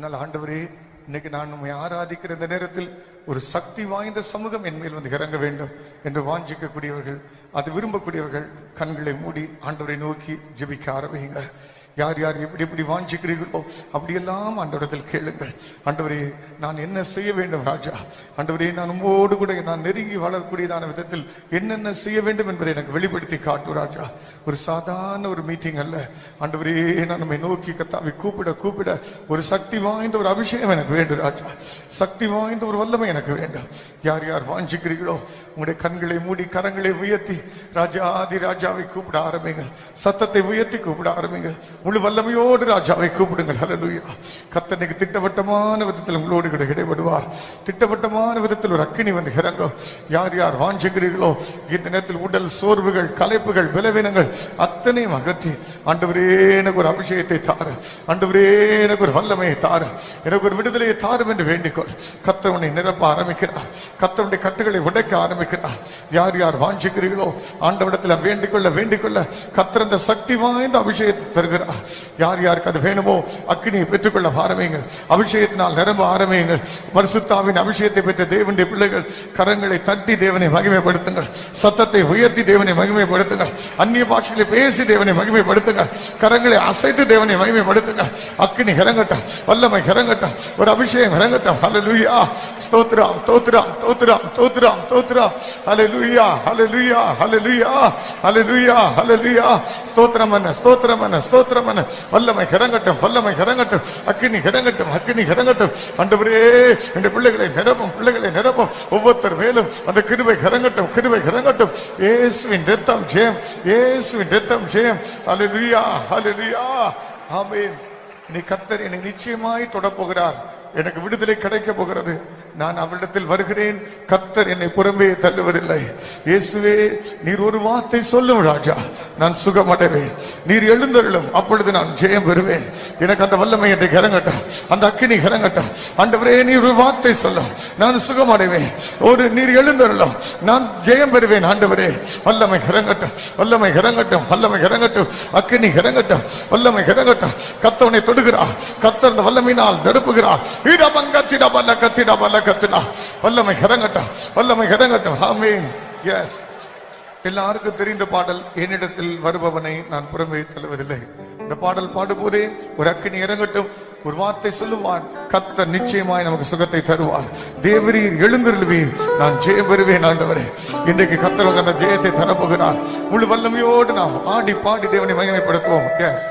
ஆனால் ஆண்டவரே இன்னைக்கு நான் உண்மை ஆராதிக்கிற இந்த நேரத்தில் ஒரு சக்தி வாய்ந்த சமூகம் என் மேல் வந்து இறங்க வேண்டும் என்று வாஞ்சிக்கக்கூடியவர்கள் அது விரும்பக்கூடியவர்கள் கண்களை மூடி ஆண்டவரை நோக்கி ஜெபிக்க ஆரம்பிங்க யார் யார் எப்படி எப்படி வாஞ்சிக்கிறீர்களோ அப்படியெல்லாம் ஆண்டவரத்தில் கேளுங்கள் ஆண்டவரே நான் என்ன செய்ய வேண்டும் ராஜா ஆண்டவரே நான் உம்மோடு கூட நான் நெருங்கி வளரக்கூடியதான விதத்தில் என்னென்ன செய்ய வேண்டும் என்பதை எனக்கு வெளிப்படுத்தி காட்டு ராஜா ஒரு சாதாரண ஒரு மீட்டிங் அல்ல ஆண்டவரே நான் நம்மை நோக்கி கத்தாவை கூப்பிட கூப்பிட ஒரு சக்தி வாய்ந்த ஒரு அபிஷேகம் எனக்கு வேண்டும் ராஜா சக்தி வாய்ந்த ஒரு வல்லமை எனக்கு வேண்டும் யார் யார் வாஞ்சிக்கிறீர்களோ உங்களுடைய கண்களை மூடி கரங்களை உயர்த்தி ராஜாதி ராஜாவை கூப்பிட ஆரம்பிங்கள் சத்தத்தை உயர்த்தி கூப்பிட ஆரம்பிங்கள் முழு வல்லமையோடு ராஜாவை கூப்பிடுங்கள் ஹalleluya கத்தனைக்கு திட்டவட்டமான விதத்தில் உங்களோடு கூட இடைபடுவார் திட்டவட்டமான விதத்தில் ஒரு அக்கினி வந்து இறங்கும் யார் யார் வாஞ்சிக்கிறீர்களோ இந்த நேரத்தில் உடல் சோர்வுகள் கலைப்புகள் பலவீனங்கள் அத்தனையும் அகற்றி ஆண்டவரே எனக்கு ஒரு அபிஷேகத்தை தாரு ஆண்டவரே எனக்கு ஒரு வல்லமையை தாரு எனக்கு ஒரு விடுதலையை தாரும் என்று வேண்டிக்கொள் கத்தவனை நிரப்ப ஆரம்பிக்கிறார் கத்தவனுடைய கட்டுகளை உடைக்க ஆரம்பிக்கிறார் யார் யார் வாஞ்சிக்கிறீர்களோ ஆண்டவடத்தில் வேண்டிக்கொள்ள வேண்டிக்கொள்ள கத்தர் அந்த சக்தி வாய்ந்த அபிஷேகத்தை தருகிறார் யார் யாருக்கு அது வேணுமோ அக்கினியை பெற்றுக்கொள்ள ஆரம்பியுங்கள் அபிஷேகத்தினால் நிரம்ப ஆரம்பியுங்கள் பரிசுத்தாவின் அபிஷேகத்தை பெற்ற தேவனுடைய பிள்ளைகள் கரங்களை தட்டி தேவனை மகிமைப்படுத்துங்கள் சத்தத்தை உயர்த்தி தேவனை மகிமைப்படுத்துங்கள் அந்நிய பாஷைகளை பேசி தேவனை மகிமைப்படுத்துங்கள் கரங்களை அசைத்து தேவனை மகிமைப்படுத்துங்கள் அக்கினி இறங்கட்டும் வல்லமை இறங்கட்டும் ஒரு அபிஷேகம் இறங்கட்டும் ஹalleluya ஸ்தோத்திரம் தோத்திரம் தோத்திரம் தோத்திரம் தோத்திரம் ஹalleluya ஹalleluya ஹalleluya ஹalleluya ஹalleluya ஸ்தோத்திரம் என்ன ஸ்தோத்திரம் என்ன ஸ்தோத்திரம் என்ன வல்லமை இறங்கட்டும் வல்லமை இறங்கட்டும் அக்கினி இறங்கட்டும் அக்கினி இறங்கட்டும் ஆண்டவரே இந்த பிள்ளைகளை நிரப்பும் பிள்ளைகளை நிரப்பும் ஒவ்வொருத்தர் மேலும் அந்த கிருபை இறங்கட்டும் கிருபை இறங்கட்டும் இயேசுவின் ரத்தம் ஜெயம் இயேசுவின் ரத்தம் ஜெயம் ஹalleluya ஹalleluya ஆமென் நீ கத்தர் என்னை நிச்சயமாய் தொடப்போகிறார் எனக்கு விடுதலை கிடைக்க போகிறது நான் அவரிடத்தில் வருகிறேன் கத்தர் என்னை புறம்பே தள்ளுவதில்லை இயேசுவே நீர் ஒரு வார்த்தை சொல்லும் ராஜா நான் சுகமடைவேன் நீர் எழுந்தருளும் அப்பொழுது நான் ஜெயம் பெறுவேன் எனக்கு அந்த வல்லமை என்னை இறங்கட்டும் அந்த அக்கினி இறங்கட்டும் ஆண்டவரே நீர் ஒரு வார்த்தை சொல்லும் நான் சுகமடைவேன் ஒரு நீர் எழுந்தருளும் நான் ஜெயம் பெறுவேன் ஆண்டவரே வல்லமை இறங்கட்டும் வல்லமை இறங்கட்டும் வல்லமை இறங்கட்டும் அக்கினி இறங்கட்டும் வல்லமை இறங்கட்டும் கத்தவனை தொடுகிறார் கத்தர் அந்த வல்லமையினால் நெருப்புகிறார் இடமங்க திடபல்ல கத்திடபல்ல கத்தினா வல்லமை இறங்கட்டும் வல்லமை இறங்கட்டும் ஆமீன் எஸ் எல்லாருக்கும் தெரிந்த பாடல் என்னிடத்தில் வருபவனை நான் புறமே தள்ளுவதில்லை இந்த பாடல் பாடும்போதே ஒரு அக்கினி இறங்கட்டும் ஒரு வார்த்தை சொல்லுவார் கத்த நிச்சயமாய் நமக்கு சுகத்தை தருவார் தேவரீர் எழுந்திருவீர் நான் ஜெயம் பெறுவேன் ஆண்டவரே இன்றைக்கு கத்தர் அந்த ஜெயத்தை தரப்போகிறார் முழு வல்லமையோடு நாம் ஆடி பாடி தேவனை மகிமைப்படுத்துவோம் எஸ்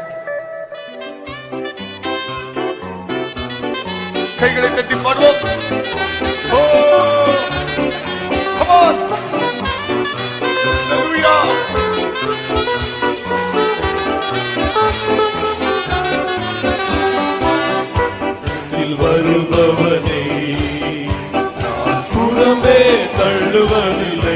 கைகளை தட்டி பாடுவோம் ஓ come on hallelujah இதில் வருபவனே நான் புறமே தள்ளுவதில்லை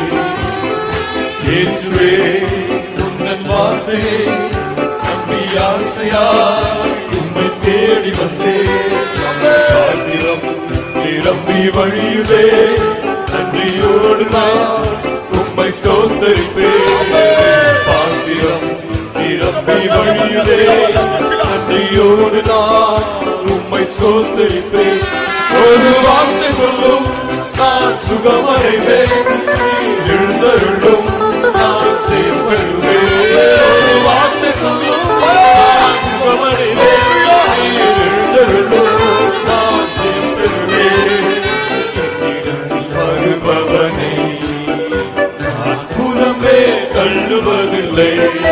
இயேசுவே உந்தன் வார்த்தையை நம்பி ஆசையாய் உம்மை தேடி வந்தேன் பாத்திரம் நிரம்பி வழியுதே நன்றியோடு நான் உம்மை சோத்தரிப்பேன் பாத்திரம் நிரம்பி வழியுதே நன்றியோடு நான் உம்மை சோத்தரிப்பேன் ஒரு வார்த்தை சொல்லும் நான் சுகமடைவேன் நீர் எழுந்தருளும் நான் ஜெயம் பெறுவேன் ஒரு வார்த்தை சொல்லும் நான் சுகமடைவேன் நீர் எழுந்தருளும் நான் ஜெயம் பெறுவேன் என்னிடத்தில் வருபவனை நான் புறமே தள்ளுவதில்லை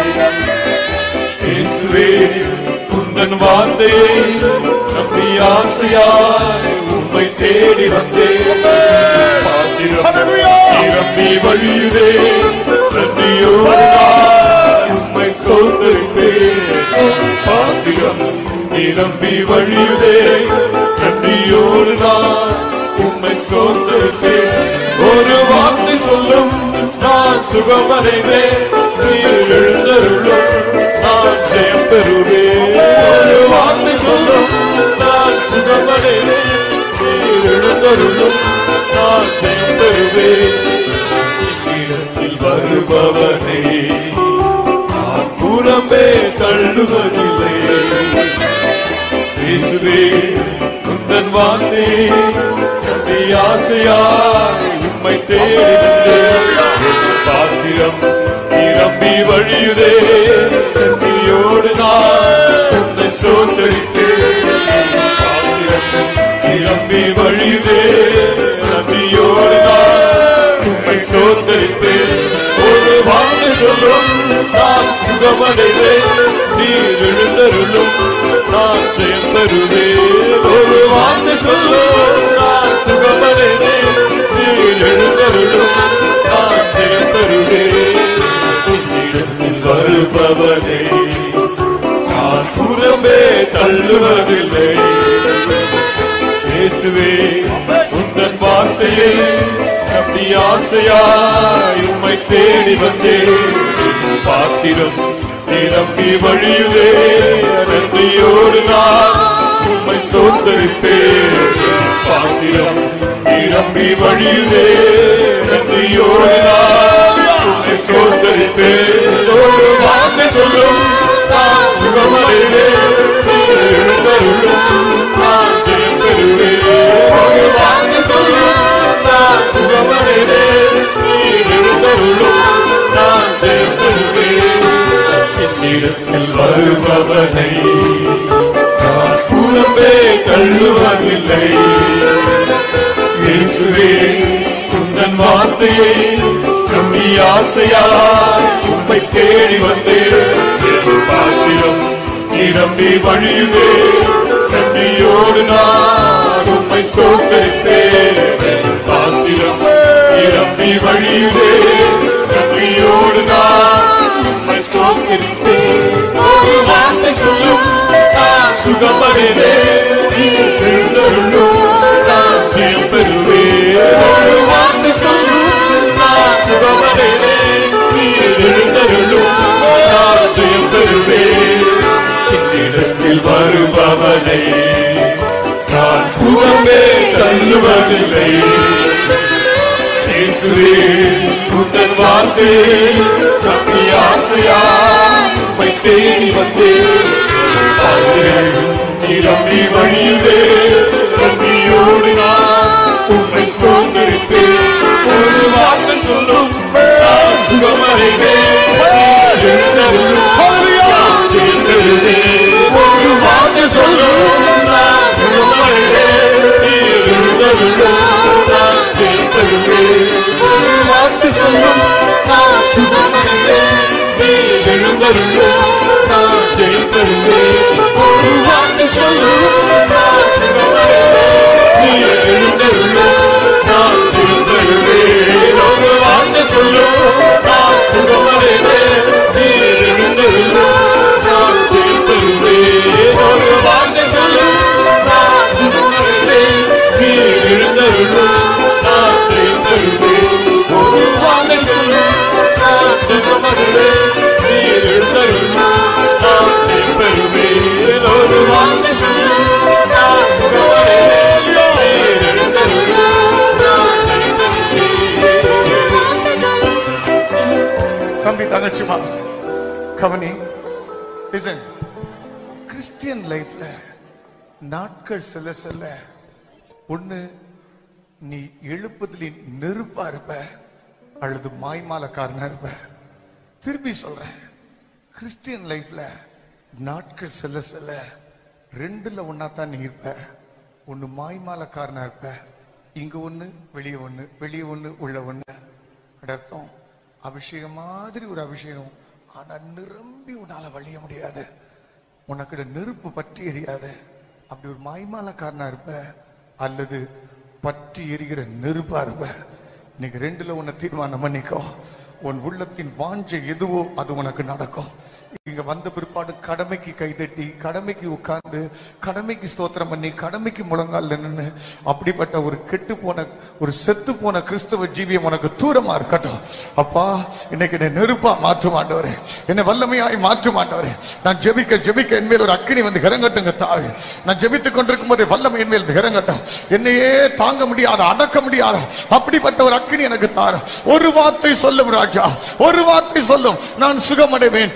இயேசுவே உந்தன் வார்த்தையை நம்பி ஆசையாய் உம்மை தேடி வந்தேன் பாத்திரம் நிரம்பி வழியுதே நன்றியோடு நான் உம்மை சோதரிப்பேன் பாத்திரம் நிரம்பி வழியுதே நன்றியோடு நான் உம்மை சோதரிப்பேன் ஒரு வார்த்தை சொல்லும் நான் சுகமடைவேன் நீர் எழுந்தருளும் நான் ஜெயம் பெறுவேன் ஒரு வார்த்தை சொல்லும் நான் சுகமடைவேன் நீர் எழுந்தருளும் நான் ஜெயம் பெறுவேன் இடத்தில் வருபவனே நான் புறம்பே தள்ளுவதில்லை இயேசுவே வார்த்தை நம்பி ஆசையாய் உம்மை தேடி பாத்திரம் நிரம்பி வழியுதே நன்றியோடு நான் உன்னை சோதரித்து பாத்திரம் நிரம்பி வழியுதே நன்றியோடு நான் உம்மை சோதரித்து ஒரு வார்த்தை சொல்லும் நான் சுகமடைவேன் நீர் எழுந்தருளும் நான் ஜெயம் பெறுவேன் ஒரு வார்த்தை சொல்லும் நான் சுகமடைவேன் நீர் எழுந்தருளும் நான் ஜெயம் பெறுவேன் உன்னிடத்தில் வருபவனே நான் புறமே தள்ளுவதில்லை இயேசுவே உந்தன் வார்த்தையை நம்பி ஆசையாய் உம்மை தேடி வந்தேன் பாத்திரம் நிரம்பி வழியுதே நன்றியோடு நான் உம்மை சோதரிப்பேன் பாத்திரம் நிரம்பி வழியுதே நன்றியோடு நான் உம்மை சோதரிப்பேன் ஒரு வார்த்தை சொல்லும் நான் சுகமடைவேன் நீர் எழுந்தருளும் நான் ஜெயம் பெறுவேன் ஒரு வார்த்தை சொல்லும் நான் சுகமடைவேன் நீர் எழுந்தருளும் நான் ஜெயம் பெறுவேன் என்னிடத்தில் வருபவனை நான் புறம்பே தள்ளுவதில்லை இயேசுவே உந்தன் வார்த்தையை நம்பி ஆசையாய் உம்மை தேடி வந்தேன் பாத்திரம் நிரம்பி வழியுதே நன்றியோடு நான் உம்மை ஸ்தோத்தரிப்பேன் பாத்திரம் நிரம்பி வழியுதே நன்றியோடு நான் உம்மை ஸ்தோத்தரிப்பேன் ஒரு வார்த்தை சொல்லும் நான் சுகமடைவேன் நீர் எழுந்தருளும் நான் ஜெயம் பெறுவேன் ஒரு வார்த்தை சொல்லும் நான் சுகமடைவேன் நீர் எழுந்தருளும் நான் ஜெயம் பெறுவேன் என்னிடத்தில் வருபவனை நான் புறமே தள்ளுவதில்லை இயேசுவே உந்தன் வார்த்தை நம்பி ஆசையா உம்மை தேடி வந்தேன் நிரம்பி வழியுதே நன்றியோடு நான் உம்மை ஸ்தோத்தரிப்பேன் ஒரு வார்த்தை சொல்லும் நான் சுகமடைவேன் எழுந்தருளும் நான் ஜெயித்தருவேன் ஒரு வார்த்தை சொல்லும் நான் சுகமடைவேன் நீர் எழுந்தருளும் நான் ஜெயித்தருவேன் ஒரு வார்த்தை சொல்லும் நான் சுகமடைவேன் நீர் எழுந்தருளும் நான் ஜெயித்தருவேன் ஒரு வார்த்தை சொல்லும் நான் சுகமடைவேன் நீர் எழுந்தருளும் நான் ஜெயித்தருவேன் ஒரு வார்த்தை சொல்லும் நான் சுகமடைவேன் நீர் எழுந்தருளும் நான் ஜெயித்தருவேன் ஒரு வார்த்தை சொல்லும் நான் சுகமடைவேன் நீர் எழுந்தருளும் நான் ஜெயித்தருவேன் ஒரு வார்த்தை சொல்லும் நான் சுகமடைவேன் நீர் எழுந்தருளும் நான் ஜெயித்தருவேன் ஒரு வார்த்தை சொல்லும் நான் சுகமடைவேன் நீர் எழுந்தருளும் நான் ஜெயித்தருவேன் தம்பி தங்கச்சிமா கவனி லிசன் கிறிஸ்டியன் லைஃப்ல நாட்கள் செல்ல செல்ல ஒண்ணு நீ எழுப்புதலின் நெருப்பா இருப்ப அல்லது மாய்மாலக்காரனா இருப்ப திருப்பி சொல்றேன் கிறிஸ்டியன் லைஃப்ல நாட்கள் செல்ல செல்ல ரெண்டுல ஒன்னா தான் நீ இருப்ப ஒண்ணு மாய்மாலக்காரனா இருப்ப இங்க ஒண்ணு வெளியே ஒண்ணு வெளியே ஒண்ணு உள்ள ஒண்ணு அது அர்த்தம் அபிஷேகம் மாதிரி ஒரு அபிஷேகம் ஆனா நிரம்பி உன்னால வழிய முடியாது உனக்கு நெருப்பு பற்றி எரியாது அப்படி ஒரு மாய்மாலக்காரனா இருப்ப அல்லது பற்றி எரிகிற நெருப்பா இருப்ப இன்னைக்கு ரெண்டுல உன்னை தீர்மானம் பண்ணிக்கோ உன் உள்ளத்தின் வாஞ்சை எதுவோ அது உனக்கு நடக்கும் இங்க வந்த பிற்பாடு கடமைக்கு கைதட்டி கடமைக்கு உட்கார்ந்து கடமைக்கு ஸ்தோத்திரம் பண்ணி கடமைக்கு முழங்கால் நின்னு அப்படிப்பட்ட ஒரு கெட்டு போன ஒரு செத்து போன கிறிஸ்தவ ஜீவியம் உனக்கு தூரமா இருக்கட்டும் அப்பா இன்னைக்கு என்னை நெருப்பா மாற்ற மாட்டவரே என்னை வல்லமையாய் மாற்ற மாட்டவரே நான் ஜெபிக்க ஜெபிக்க என் மேல் ஒரு அக்கினி வந்து இறங்கட்டுங்க தாய் நான் ஜெபித்துக் கொண்டிருக்கும் போதே வல்லமை என் மேல் இறங்கட்டும் என்னையே தாங்க முடியாத அடக்க முடியாத அப்படிப்பட்ட ஒரு அக்கினி எனக்கு தார ஒரு வார்த்தை சொல்லும் ராஜா ஒரு வார்த்தை சொல்லும் நான் சுகமடைவேன் ஒரு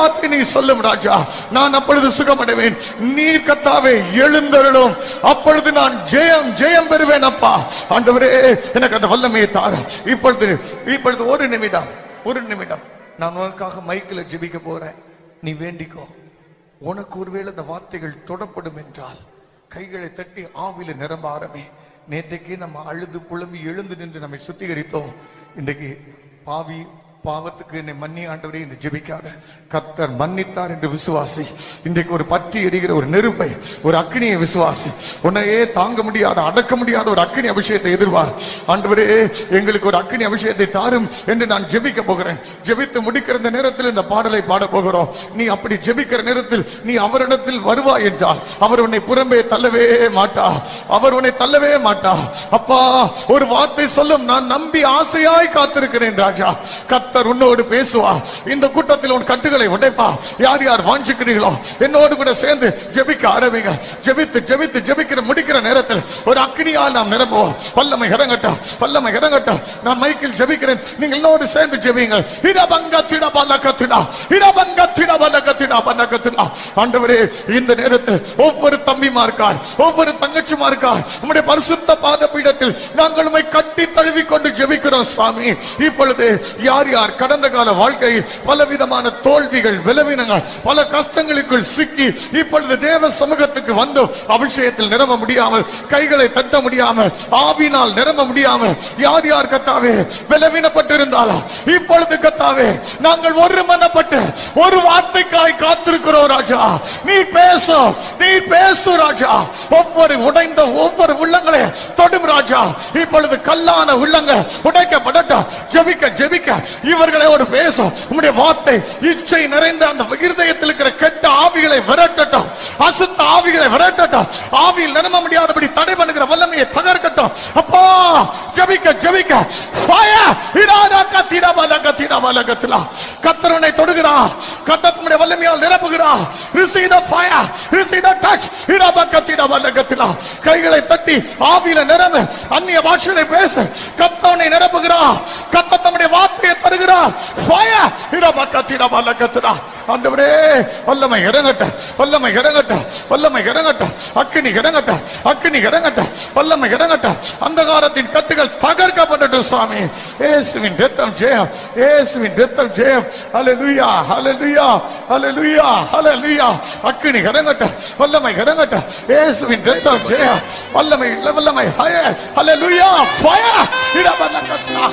வார்த்தை நீ சொல்லும் ராஜா நான் அப்பொழுது சுகமடைவேன் நீர் கத்தாவே எழுந்தருளும் அப்பொழுது நான் ஜெயம் ஜெயம் பெறுவேன் அப்பா ஆண்டவரே எனக்கு அந்த வல்லமையை தார இப்பொழுது இப்பொழுது ஒரு நிமிடம் ஒரு நிமிடம் நான் உனக்காக மைக்கில் ஜெபிக்க போறேன் நீ வேண்டிக்கோ உனக்கு ஒருவேளை இந்த வார்த்தைகள் தொடப்படும் என்றால் கைகளை தட்டி ஆவில நிரம்ப ஆரம்பி நேற்றைக்கு நம்ம அழுது புலம்பி எழுந்து நின்று நம்மை சுத்திகரித்தோம் இன்றைக்கு பாவி பாவத்துக்கு என்னை மன்னி ஆண்டவரே என்று ஜெபிக்காத கத்தர் மன்னித்தார் என்று விசுவாசி இன்றைக்கு ஒரு பற்றி எரிகிற ஒரு நெருப்பை ஒரு அக்னியை விசுவாசி உன்னையே தாங்க முடியாத அடக்க முடியாத ஒரு அக்னி அபிஷேகத்தை எதிர்வார் ஆண்டவரே எங்களுக்கு ஒரு அக்னி அபிஷேகத்தை தாரும் என்று நான் ஜெபிக்க போகிறேன் ஜெபித்து முடிக்கிற இந்த நேரத்தில் இந்த பாடலை பாட போகிறோம் நீ அப்படி ஜெபிக்கிற நேரத்தில் நீ அவரிடத்தில் வருவாய் என்றால் அவர் உன்னை புறம்பே தள்ளவே மாட்டா அவர் உன்னை தள்ளவே மாட்டா அப்பா ஒரு வார்த்தை சொல்லும் நான் நம்பி ஆசையாய் காத்திருக்கிறேன் ராஜா கத்தர் உன்னோடு பேசுவா இந்த கூட்டத்தில் உன் கட்டுகளை உடைப்பா யார் யார் வாஞ்சிக்கிறீர்களோ என்னோடு கூட சேர்ந்து ஜெபிக்க ஆரம்பிங்க ஜெபித்து ஜெபித்து ஜெபிக்கிற முடிக்கிற நேரத்தில் ஒரு அக்னியால் நாம் நிரம்புவோம் வல்லமை இறங்கட்டும் வல்லமை இறங்கட்டும் நான் மைக்கில் ஜெபிக்கிறேன் நீங்கள் என்னோடு சேர்ந்து ஜெபிங்க இடபங்க திட பலகத்திடா இடபங்க திட பலகத்திடா பலகத்திடா ஆண்டவரே இந்த நேரத்தில் ஒவ்வொரு தம்பிமார்க்கார் ஒவ்வொரு தங்கச்சிமார்க்கார் உம்முடைய பரிசுத்த பாத பீடத்தில் நாங்கள் உம்மை கட்டி தழுவி கொண்டு ஜெபிக்கிறோம் சுவாமி இப்பொழுது யார் யார் கடந்த கால வாழ்க்கையில் பலவிதமான தோல்விகள் விளவினங்கள் பல கஷ்டங்களுக்குள் சிக்கி இப்பொழுது தேவ சமூகத்துக்கு வந்து அபிஷேகத்தில் நிரம்ப முடியாமல் கைகளை தட்ட முடியாமல் ஆவினால் நிரம்ப முடியாமல் யார் யார் கத்தாவே விளவினப்பட்டிருந்தாலா இப்பொழுது கத்தாவே நாங்கள் ஒரு மனப்பட்டு ஒரு வார்த்தைக்காய் காத்திருக்கிறோம் ராஜா நீ பேசு நீ பேசு ராஜா ஒவ்வொரு உடைந்த ஒவ்வொரு உள்ளங்களை தொடும் ராஜா இப்பொழுது கல்லான உள்ளங்கள் உடைக்கப்படட்டும் ஜெபிக்க ஜெபிக்க இவர்களோடு பேசும் உம்முடைய வார்த்தை இச்சை நிறைந்த அந்த இருதயத்தில் இருக்கிற கெட்ட ஆவிகளை விரட்டட்டும் அசுத்த ஆவிகளை விரட்டட்டும் ஆவியில் நிரம்ப முடியாதபடி தடை பண்ணுகிற வல்லமையை தகர்க்கட்டும் அப்பா ஜெபிக்க ஜெபிக்க ஃபயர் இடாதா கத்திடா பல கத்திடா பல கத்திலா கத்தரனை தொடுகிறா கத்தத்துடைய வல்லமையால் நிரப்புகிறா receive the fire receive the touch இடாபா கத்திடா பல கத்திலா கைகளை தட்டி ஆவியில நிரம்பு அந்நிய பாஷையை பேசு கத்தவனை நிரப்புகிறா கத்த தம்முடைய வார்த்தையை தருகிறா ஃபயர் இடாபா கத்திடா பல கத்திடா ஆண்டவரே வல்லமை இறங்கட்ட வல்லமை இறங்கட்ட வல்லமை இறங்கட்ட அக்கினி இறங்கட்ட அக்கினி இறங்கட்ட வல்லமை இறங்கட்ட அந்தகாரத்தின் கட்டுகள் தகர்க்கப்படட்டும் சுவாமி இயேசுவின் ரத்தம் ஜெயம் இயேசுவின் ரத்தம் ஜெயம் ஹalleluya ஹalleluya ஹalleluya ஹalleluya அக்கினி இறங்கட்ட வல்லமை இறங்கட்ட இயேசுவின் ரத்தம் ஜெயம் வல்லமை இல்ல வல்லமை ஹய ஹalleluya ஃபயர் இடபலக்கத்னா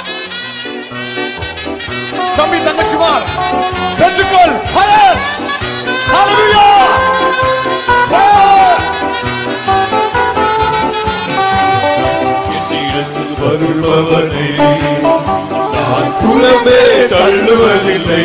தம்பி தங்கச்சிமார் பெற்றுக்கொள் ஃபயர் ஹalleluya ஃபயர் என்னிடத்தில் வருபவனை நான் புறமே தள்ளுவதில்லை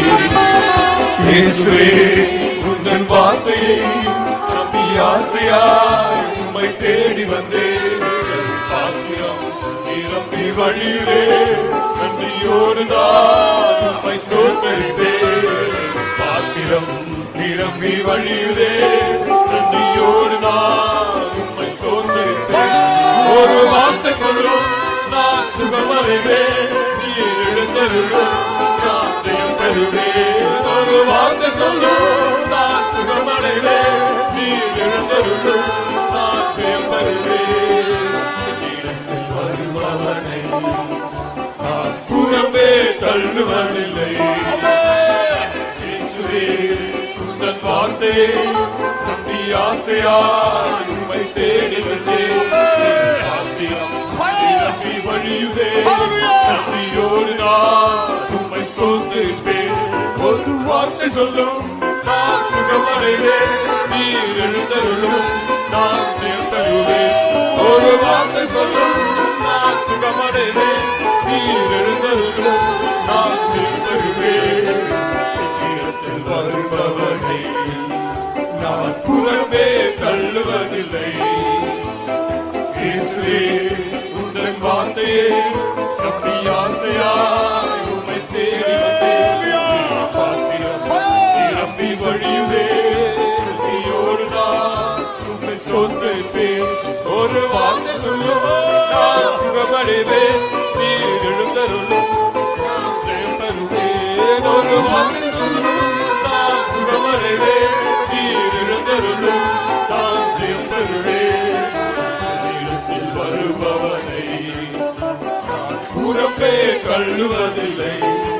இயேசுவே உந்தன் வார்த்தையை நம்பி ஆசையாய் உம்மை தேடி வந்தேன் என் பாத்திரம் நிரம்பி வழியிலே நன்றியோடு நான் உம்மை ஸ்தோத்தரித்தேன் பாத்திரம் நிரம்பி வழியிலே நன்றியோடு நான் உம்மை ஸ்தோத்தரித்தேன் ஒரு வார்த்தை சொல்லும் நான் சுகமடைவேன் நீர் எழுந்தருளும் நான் ஜெயம் பெறுவேன் ஒரு வார்த்தை சொல்லும் நான் சுகமடைவேன் நீர் எழுந்தருளும் நான் ஜெயம் பெறுவேன் என்னிடத்தில் வருபவனை நான் புறம்பே தள்ளுவதில்லை இயேசுவே உந்தன் வார்த்தையை நம்பி ஆசையாய் உம்மை தேடி வந்தேன் என் பாத்திரம் நிரம்பி வழியுதே நன்றியோடு நான் உம்மை சோர்ந்திருப்பேன் ஒரு வார்த்தை சொல்லும் நான் சுகமடைவேன் நீர் எழுந்தருளும் நான் ஜெயம் தருவேன் ஒரு வார்த்தை சொல்லும் நான் சுகமடைவேன் நீர் எழுந்தருளும் நான் ஜெயம் தருவேன் என்னிடத்தில் வருபவனை நான் புறமே தள்ளுவதில்லை இயேசுவே உந்தன் வார்த்தையே நம்பி ஆசையாய் உம்மை தேடி வந்தேன் என் பாத்திரம் கழுவதில்லை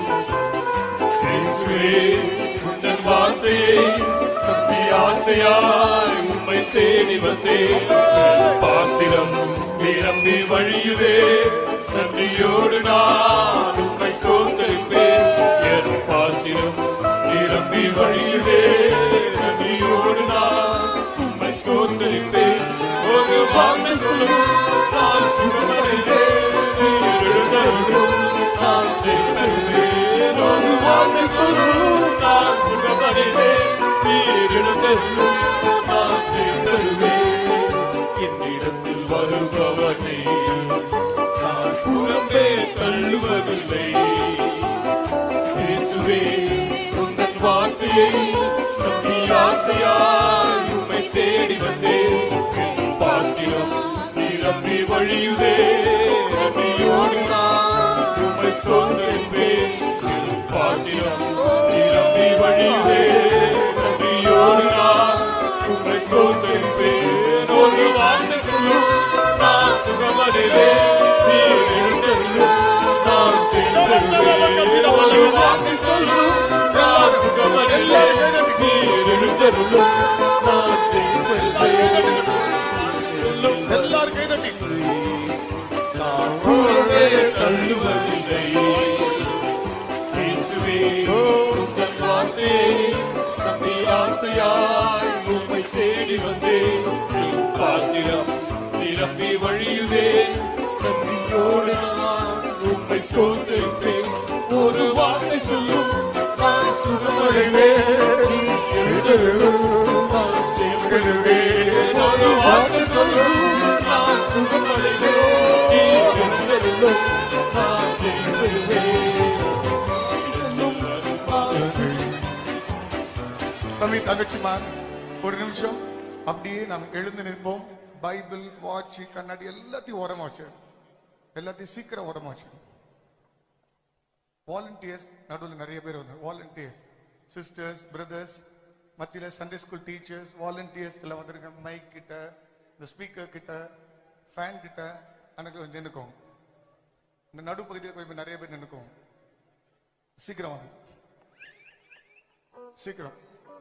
இயேசுவே உந்தன் வார்த்தையை சக்தி ஆசையாய் உம்மை தேடி வந்தேன் பாத்திரம் நிரம்பி வழியுதே நன்றியோடு நான் உம்மை சோதரிப்பேன் என் பாத்திரம் நிரம்பி வழியுதே நன்றியோடு நான் உம்மை சோதரிப்பேன் ஒரு வார்த்தை சொல்லும் நான் சுகமடைந்தேன் நீர் எழுந்தருளும் நான் ஜெயித்தருவேன் ஒரு வார்த்தை சொல்லும் நான் சுகமடைந்தேன் நீர் எழுந்தருளும் நான் ஜெயித்தருவேன் என்னிடத்தில் வருபவனை நான் புறம்பே தள்ளுவதில்லை இயேசுவே உந்தன் வார்த்தையை நம்பி ஆசையாய் உம்மை தேடி வந்தேன் என் பாத்திரம் நிரம்பி வழியுதே நம்பியோடு நான் உம்மை சோதரிப்பேன் என் பாத்திரம் நிரம்பி வழியுதே நம்பியோடு நான் உம்மை சோதரிப்பேன் ஒரு வார்த்தை சொல்லும் நான் சுகமடைவேன் நீர் எழுந்தருளும் நான் ஜெயித்தருவேன் ஒரு வார்த்தை சொல்லும் நான் சுகமடைவேன் நீர் எழுந்தருளும் நான் ஜெயித்தருவேன் எல்லாரும் கைதட்டி நான் உன்னை தள்ளுவதில்லை இயேசுவே உந்தன் வார்த்தையை நம்பி ஆசையாய் உம்மை தேடி வந்தேன் என் பாத்திரம் நிரம்பி வழியுதே நன்றியோடு நான் உம்மை சோதரிப்பேன் ஒரு வார்த்தை சொல்லும் நான் சுகமடைவேன் நீ எழுதருளும் நான் ஜெயப்படுவேன் ஒரு வார்த்தை சொல்லும் நான் சுகமடைவேன் நீ எழுதருளும் நான் ஜெயப்படுவேன் தம்பி தங்கச்சிமார் ஒரு நிமிஷம் அப்படியே நாம் எழுந்து நிற்போம் பைபிள் வாட்ச் கண்ணாடி எல்லாத்தையும் ஓரமா வச்சு எல்லாத்தையும் சீக்கிரம் ஓரமா வச்சு வாலண்டியர்ஸ் நடுவில் நிறைய பேர் வந்து வாலண்டியர்ஸ் சிஸ்டர்ஸ் பிரதர்ஸ் மத்தியில் சண்டே ஸ்கூல் டீச்சர்ஸ் வாலண்டியர்ஸ் எல்லாம் வந்திருக்காங்க மைக் கிட்ட இந்த ஸ்பீக்கர் கிட்ட ஃபேன் கிட்ட எனக்கு கொஞ்சம் நின்னுக்கும் இந்த நடுப்பகுதியில் கொஞ்சம் நிறைய பேர் நின்னுக்கும் சீக்கிரம் வாங்க சீக்கிரம்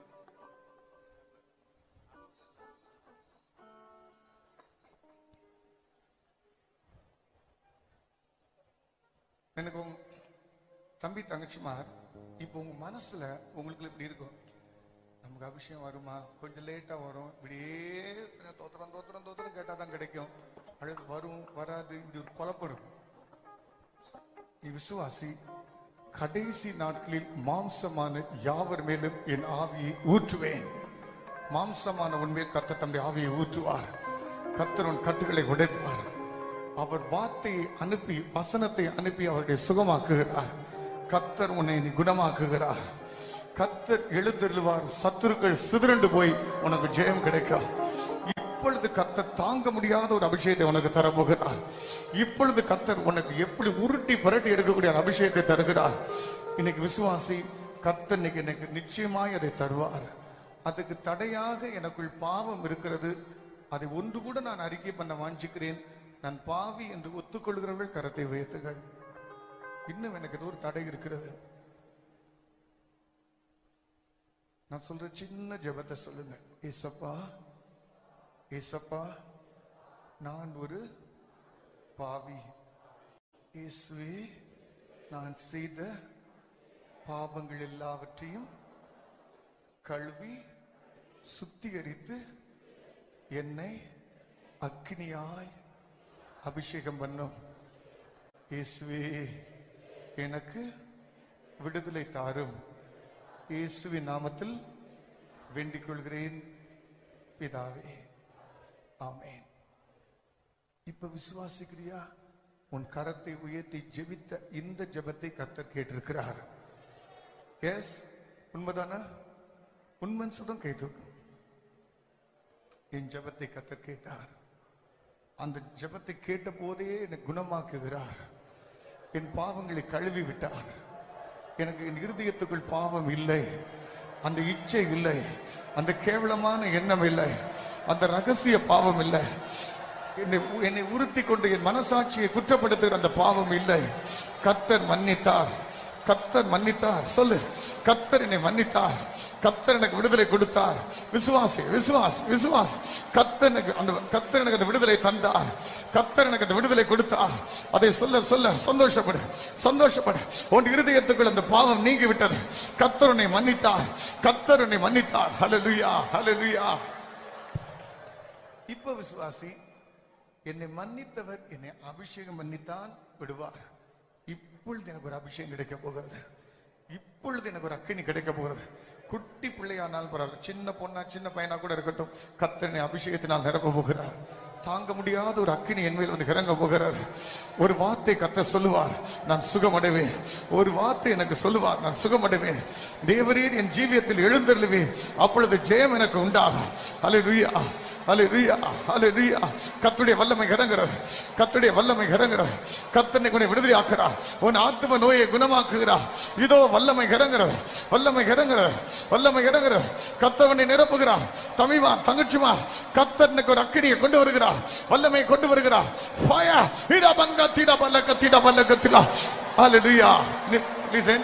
எனக்கு உங்க தம்பி தங்கச்சிமார் இப்போ உங்க மனசுல உங்களுக்கு இப்படி இருக்கும் நமக்கு அபிஷேகம் வருமா கொஞ்சம் லேட்டா வரும் இப்படியே கொஞ்சம் தோத்திரம் தோத்திரம் தோத்திரம் கேட்டா தான் கிடைக்கும் அழகு வரும் வராது இப்படி ஒரு குழப்பம் இருக்கும் நீ விசுவாசி கடைசி நாட்களில் மாம்சமான யாவர் மேலும் என் ஆவியை ஊற்றுவேன் மாம்சமான உண்மையில் கத்த தம்முடைய ஆவியை ஊற்றுவார் கத்தர் உன் கட்டுகளை உடைப்பார் அவர் வார்த்தையை அனுப்பி வசனத்தை அனுப்பி அவருடைய சுகமாக்குகிறார் கத்தர் உன்னை நீ குணமாக்குகிறார் கத்தர் எழுந்தருள்வார் சத்துருக்கள் சிதறண்டு போய் உனக்கு ஜெயம் கிடைக்கும் இப்பொழுது கத்தர் தாங்க முடியாத ஒரு அபிஷேகத்தை உனக்கு தரப்போகிறார் இப்பொழுது கத்தர் உனக்கு எப்படி உருட்டி புரட்டி எடுக்கக்கூடிய ஒரு அபிஷேகத்தை தருகிறார் இன்னைக்கு விசுவாசி கத்தர் இன்னைக்கு எனக்கு நிச்சயமாய் அதை தருவார் அதுக்கு தடையாக எனக்குள் பாவம் இருக்கிறது அதை ஒன்று கூட நான் அறிக்கை பண்ண வாஞ்சிக்கிறேன் நான் பாவி என்று ஒத்துக்கொள்கிறவர்கள் கரத்தை உயர்த்துகள் இன்னும் எனக்கு ஏதோ ஒரு தடை இருக்கிறது நான் சொல்ற சின்ன ஜெபத்தை சொல்லுங்க ஏசப்பா ஏசப்பா நான் ஒரு பாவி இயேசுவே நான் செய்த பாவங்கள் எல்லாவற்றையும் கழுவி சுத்திகரித்து என்னை அக்னியாய் அபிஷேகம் பண்ணும் இயேசுவே எனக்கு விடுதலை தாரும் இயேசுவின் நாமத்தில் வேண்டிக் கொள்கிறேன் பிதாவே ஆமென் இப்ப விசுவாசிக்கிறியா உன் கரத்தை உயர்த்தி ஜெபித்த இந்த ஜெபத்தை கத்தர் கேட்டிருக்கிறார் எஸ் உண்மைதானா உண்மைன்னு சொல்லும் கை தூக்கும் என் ஜெபத்தை கத்தர் கேட்டார் அந்த ஜெபத்தை கேட்ட போதே என்னை குணமாக்குகிறார் என் பாவங்களை கழுவி விட்டார் எனக்கு என் இருதயத்துக்குள் பாவம் இல்லை அந்த இச்சை இல்லை அந்த கேவலமான எண்ணம் இல்லை அந்த ரகசிய பாவம் இல்லை என்னை என்னை உறுத்தி கொண்டு என் மனசாட்சியை குற்றப்படுத்துகிற அந்த பாவம் இல்லை கத்தர் மன்னித்தார் கத்தர் மன்னித்தார் சொல்லு கத்தர் என்னை மன்னித்தார் கத்தர் எனக்கு விடுதலை கொடுத்தார் விசுவாசி விசுவாஸ் விசுவாஸ் கத்தர் எனக்கு அந்த கத்தர் எனக்கு அந்த விடுதலை தந்தார் கத்தர் எனக்கு அந்த விடுதலை கொடுத்தார் அதை சொல்ல சொல்ல சந்தோஷப்படு சந்தோஷப்படு உன் இருதயத்துக்குள் அந்த பாவம் நீங்கி விட்டது கத்தர் உன்னை மன்னித்தார் கத்தர் உன்னை மன்னித்தார் ஹalleluya ஹalleluya இப்ப விசுவாசி என்னை மன்னித்தவர் என்னை அபிஷேகம் மன்னித்தான் விடுவார் இப்பொழுது எனக்கு ஒரு அபிஷேகம் கிடைக்க போகிறது இப்பொழுது எனக்கு ஒரு அக்கினி கிடைக்க போகிறது குட்டி பிள்ளையானாலும் பரவாயில்ல சின்ன பொண்ணா சின்ன பையனா கூட இருக்கட்டும் கத்தனை அபிஷேகத்தினால் நிரப்ப போகிறார் தாங்க முடியாத ஒரு அக்கினி என் மேல் வந்து இறங்க போகிறார் ஒரு வார்த்தை கத்த சொல்லுவார் நான் சுகமடைவேன் ஒரு வார்த்தை எனக்கு சொல்லுவார் நான் சுகமடைவேன் தேவரீர் என் ஜீவியத்தில் எழுந்தருளுவேன் அப்பொழுது ஜெயம் எனக்கு உண்டாகும் அல்லேலூயா அல்லேலூயா அல்லேலூயா கத்துடைய வல்லமை இறங்குறார் கத்துடைய வல்லமை இறங்குறார் கத்தனை கொண்டு விடுதலை ஆக்குறார் உன் ஆத்ம நோயை குணமாக்குகிறார் இதோ வல்லமை இறங்குறார் வல்லமை இறங்குறார் வல்லமை இறங்குறார் கத்தவனை நிரப்புகிறார் தமிழா தங்கச்சிமா கத்தனுக்கு ஒரு அக்கினியை கொண்டு வருகிறார் வல்லமை கொண்டு வருகிறார் ஃபயர் இட பங்க திட பல்லக்க திட பல்லக்க திடா அல்லேலூயா லிசன்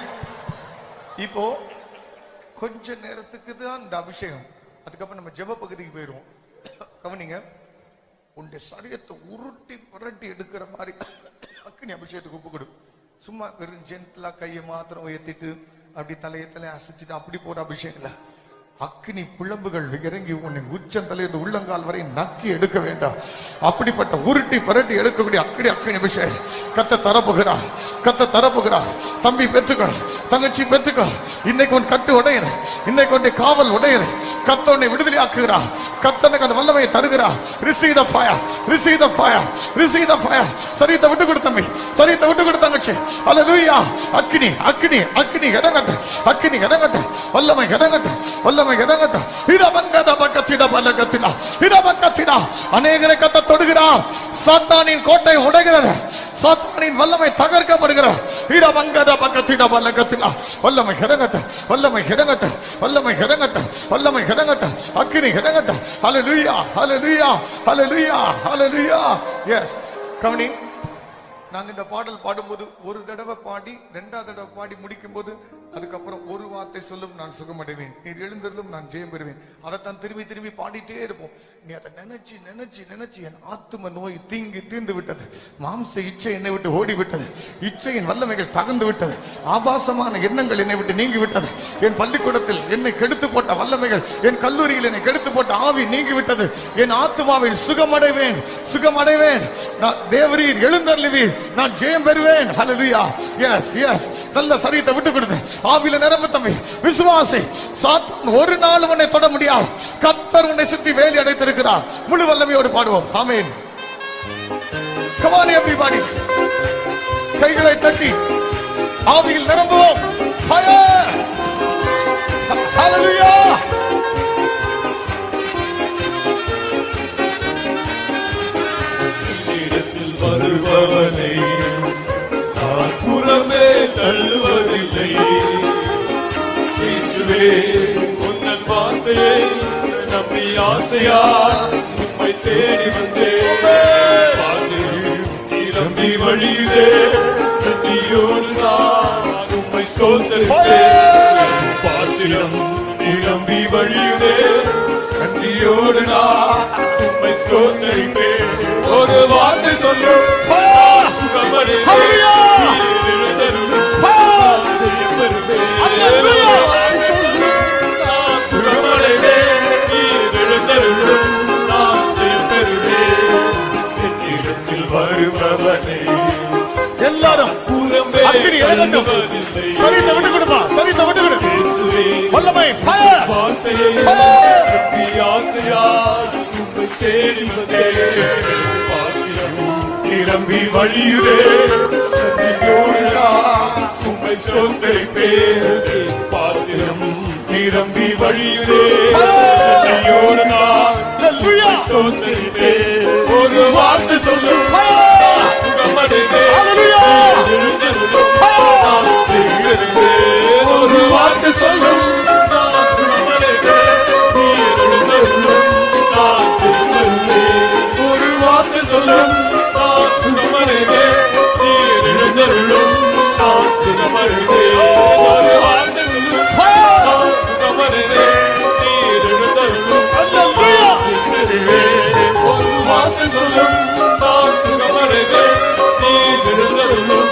இப்போ கொஞ்ச நேரத்துக்கு தான் இந்த அபிஷேகம் அதுக்கப்புறம் நம்ம ஜெப பகுதிக்கு போயிடுவோம் கவனிங்க உன்னுடைய சரீரத்தை உருட்டி புரட்டி எடுக்கிற மாதிரி அக்கினி அபிஷேகத்துக்கு ஒப்பு கொடு சும்மா வெறும் ஜென்டலா கையை மாத்திரம் உயர்த்திட்டு அப்படி தலையை தலையை அசைச்சிட்டு அப்படி போற அபிஷேகம் இல்ல அக்கினி பிளம்புகள் இறங்கி உன்னை உச்சந்தலையிலிருந்து உள்ளங்கால் வரை நக்கி எடுக்க வேண்டாம் அப்படிப்பட்ட உருட்டி பரட்டி எடுக்கக்கூடிய அக்கினி அக்கினி அபிஷேகம் கத்த தரப்புகிறார் கத்த தரப்புகிறார் தம்பி பெற்றுக்கள் தங்கச்சி பெற்றுக்கள் இன்னைக்கு உன் கட்டு உடையுது இன்னைக்கு உன்னை காவல் உடையுது கத்த உன்னை விடுதலை ஆக்குகிறார் கத்தனுக்கு அந்த வல்லமையை தருகிறார் receive the fire receive the fire receive the fire சரீரத்தை விட்டு கொடு தம்பி சரீரத்தை விட்டு கொடு தங்கச்சி அல்லேலூயா அக்கினி அக்கினி அக்கினி இறங்கட்ட அக்கினி இறங்கட்ட வல்லமை இறங்கட்ட வல்லமை இறங்கட்ட இடமங்கத பக்கத்திட பலகத்தினா இடமக்கத்தினா அநேகரை கத்த தொடுகிறார் சாத்தானின் கோட்டை உடைகிறது சாத்தானின் வல்லமை தகர்க்கப்படுகிறது இடமங்கத பக்கத்திட பலகத்தினா வல்லமை இறங்கட்ட வல்லமை இறங்கட்ட வல்லமை இறங்கட்ட வல்லமை இறங்கட்ட அக்கினி இறங்கட்ட ஹalleluya ஹalleluya ஹalleluya ஹalleluya எஸ் கவனி நாங்க இந்த பாடல் பாடும்போது ஒரு தடவை பாடி ரெண்டாவது தடவை பாடி முடிக்கும் போது அதுக்கப்புறம் ஒரு வார்த்தை சொல்லும் நான் சுகமடைவேன் நீர் எழுந்தருளும் நான் ஜெயம் பெறுவேன் அதைத்தான் திரும்பி திரும்பி பாடிட்டே இருப்போம் நீ அதை நினைச்சு நினைச்சு நினைச்சு என் ஆத்தும நோய் தீங்கி தீர்ந்து விட்டது மாம்ச இச்சை என்னை விட்டு ஓடி விட்டது இச்சையின் வல்லமைகள் தகர்ந்து விட்டது ஆபாசமான எண்ணங்கள் என்னை விட்டு நீங்கி விட்டது என் பள்ளிக்கூடத்தில் என்னை கெடுத்து போட்ட வல்லமைகள் என் கல்லூரியில் என்னை கெடுத்து போட்ட ஆவி நீங்கி விட்டது என் ஆத்துமாவில் சுகமடைவேன் சுகமடைவேன் நான் தேவரீர் எழுந்தருளுவீர் நான் ஜெயம் பெறுவேன் ஹalleluya எஸ் எஸ் நல்ல சரீரத்தை விட்டு கொடுத்து ஆவியில நிரம்ப தம்பி விசுவாசி சாத்தான் ஒரு நாள் உன்னை தொட முடியாது கத்தர் உன்னை சுத்தி வேலி அடைத்திருக்கிறார் முழு வல்லமையோடு பாடுவோம் ஆமென் come on everybody கைகளை தட்டி ஆவியில் நிரம்புவோம் fire hallelujah இடத்தில் வருபவனை நான் புறமே தள்ளுவதில்லை இயேசுவே உன்னன் வார்த்தையை நம்பி ஆசையா உம்மை தேடி வந்தேன் பாதையில் நிரம்பி வழியுதே சத்தியோடு நான் உம்மை ஸ்தோத்தரித்தேன் பாத்திரம் நிரம்பி வழியுதே கண்டியோடு நான் உம்மை ஸ்தோத்தரிப்பேன் ஒரு வார்த்தை சொல்லும் சுகமடைந்தேன் வருபவனை எல்லாரும் புறம்பே அக்கினி இறங்கட்டும் தள்ளுவதில்லை. சரீரத்தை விட்டு கொடுமா சரீரத்தை விட்டு கொடு இயேசுவே, வல்லமை fire வார்த்தையை Fire! நம்பி ஆசையாய் உம்மை தேடி வந்தேன். பாத்திரம் நிரம்பி வழியுதே சத்தியோடு நான் உம்மை சோதரிப்பேன். பாத்திரம் நிரம்பி வழியுதே சத்தியோடு நான் உம்மை சோதரிப்பேன். ஒரு வார்த்தை சொல்லும் நான் சுகமடைந்தேன். எழுந்திருந்தேன். நான் திகழ்ந்தேன். ஒரு வார்த்தை சொல்லும் நான் சுகமடைந்தேன். நீ எழுந்திருந்தேன். நான் திகழ்ந்தேன். ஒரு வார்த்தை சுகமடைவே ஒரு வார்த்தை சொல்லும் நான் சுகமடைவே நீர் எழுந்தருளும் சுகமடைவே ஒரு வார்த்தை சொல்லும் நான் சுகமடைவே நீர் எழுந்தருளும்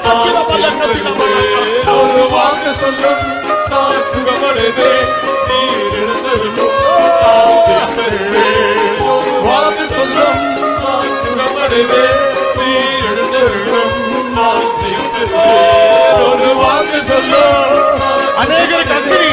ஒரு வார்த்தை சொல்லும் நான் சுகமடைவே நீர் எழுந்தருளும் நான் சுகமடைவே ஒரு வார்த்தை சொல்லும் நான் சுகமடைவே நீர் எழுந்தருளும் நான் சுகமடைவே ஒரு வார்த்தை சொல்லும் அநேகர் கத்திரி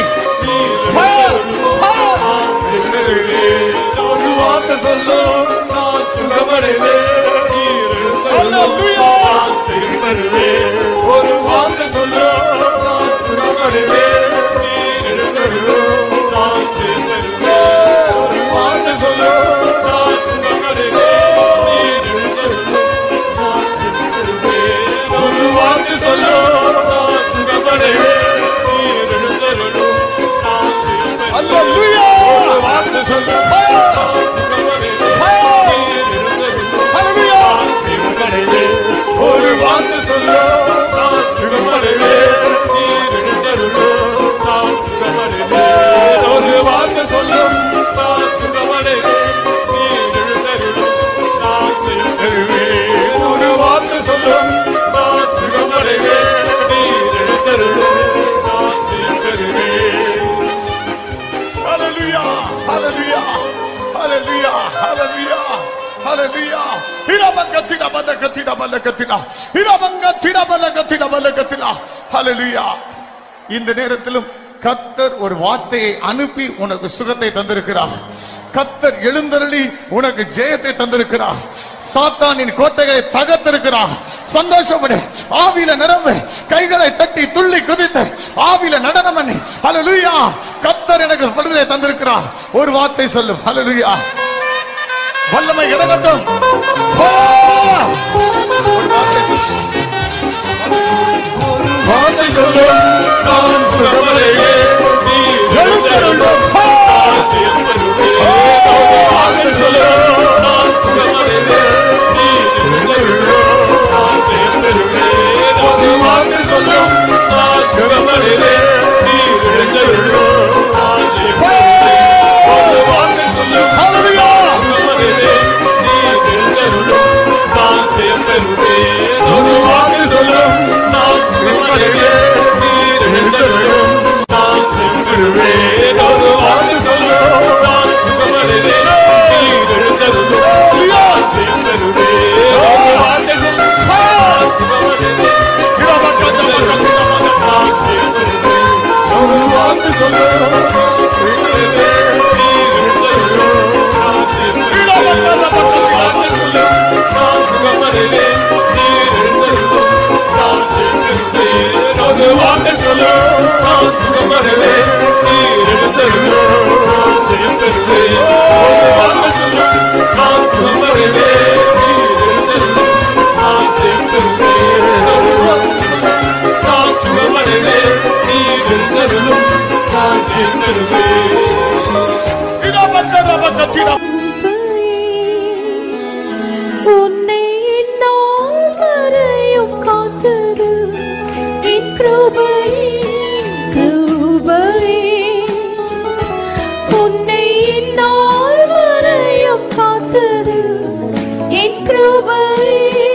ஒரு வார்த்தை சொல்லும் நான் சுகமடைவே நீர் எழுந்தருளும் நான் சுகமடைவே ஒரு வார்த்தை சொல்லும் நான் சுகமடைவே நீர் எழுந்தருளும் நான் சுகமடைவே ஒரு வார்த்தை சொல்லும் நான் சுகமடைவே நீர் எழுந்தருளும் நான் சுகமடைவே ஒரு வார்த்தை சொல்லும் நான் சுகமடைவே நீர் எழுந்தருளும் நான் சுகமடைவே அல்லேலூயா ஒரு வார்த்தை சொல்லும் நான் சுகமடைவே நீர் எழுந்தருளும் ஹalleluya சுகமடைவே ஒரு வார்த்தை சொல்லோ நான் சுகமடைவே நீர் எழுந்தருளோ நான் சுகமடைவே ஒரு வார்த்தை சொல்லும் நான் சுகமடைவே நீர் எழுந்தருளோ நான் சுகமடைவே ஒரு வார்த்தை சொல்லும் நான் சுகமடைவே நீர் எழுந்தருளோ நான் சுகமடைவே Hallelujah. Hallelujah. Hallelujah. Hallelujah. Hallelujah. இரபங்கத்தின பலகத்தின பலகத்தின இரபங்கத்தின பலகத்தின பலகத்தின Hallelujah. இந்த நேரத்திலும் கத்தர் ஒரு வார்த்தையை அனுப்பி உனக்கு சுகத்தை தந்திருக்கிறார் கத்தர் எழுந்தருளி உனக்கு ஜெயத்தை தந்திருக்கிறார் சாத்தானின் கோட்டைகளை தகர்த்திருக்கிறார் சந்தோஷப்படு ஆவியில நிரம்பு கைகளை தட்டி துள்ளி குதித்து ஆவியில நடனம் பண்ணி ஹalleluya கத்தர் எனக்கு விடுதலை தந்திருக்கிறார் ஒரு வார்த்தை சொல்லும் ஹalleluya வல்லமை இடகட்டும் போ! ஒரு வார்த்தை சொல்லு. வார்த்தை சொல்லும் நான் சுகமடைவே நீர் எழுந்தருளும் போ! நான் சுகமடைவே வார்த்தை சொல்லும் நான் சுகமடைவே நீர் எழுந்தருளும் நான் சுகமடைவே ஒரு வார்த்தை சொல்லும் நான் சுகமடைவே நீர் எழுந்தருளும் நான் சுகமடைவே ஒரு வார்த்தை சொல்லும் ஹalleluya சுகமடைவே நீர் எழுந்தருளும் நான் சுகமடைவே ஒரு வார்த்தை சொல்லும் நான் சுகமடைவே நீர் எழுந்தருளும் நான் சுகமடைவே ஒரு வார்த்தை சொல்லும் நான் சுகமடைவே நீர் எழுந்தருளும் நான் சுகமடைவே ஒரு வார்த்தை சொல்லும் நான் சுகமடைவே இரபங்கத்தின பலகத்தின பலகத்தின நான் சுகமடைவே ஒரு வார்த்தை சொல்லும் நான் சுகமடைவே நீர் எழுந்தருளும் நான் சுகமடைவே இரபங்கத்தின பலகத்தின உன்னை என்னால் வரையும் காத்தது என் கிருபையே, கிருபையே. உன்னை என்னால் வரையும் காத்தது என் கிருபையே.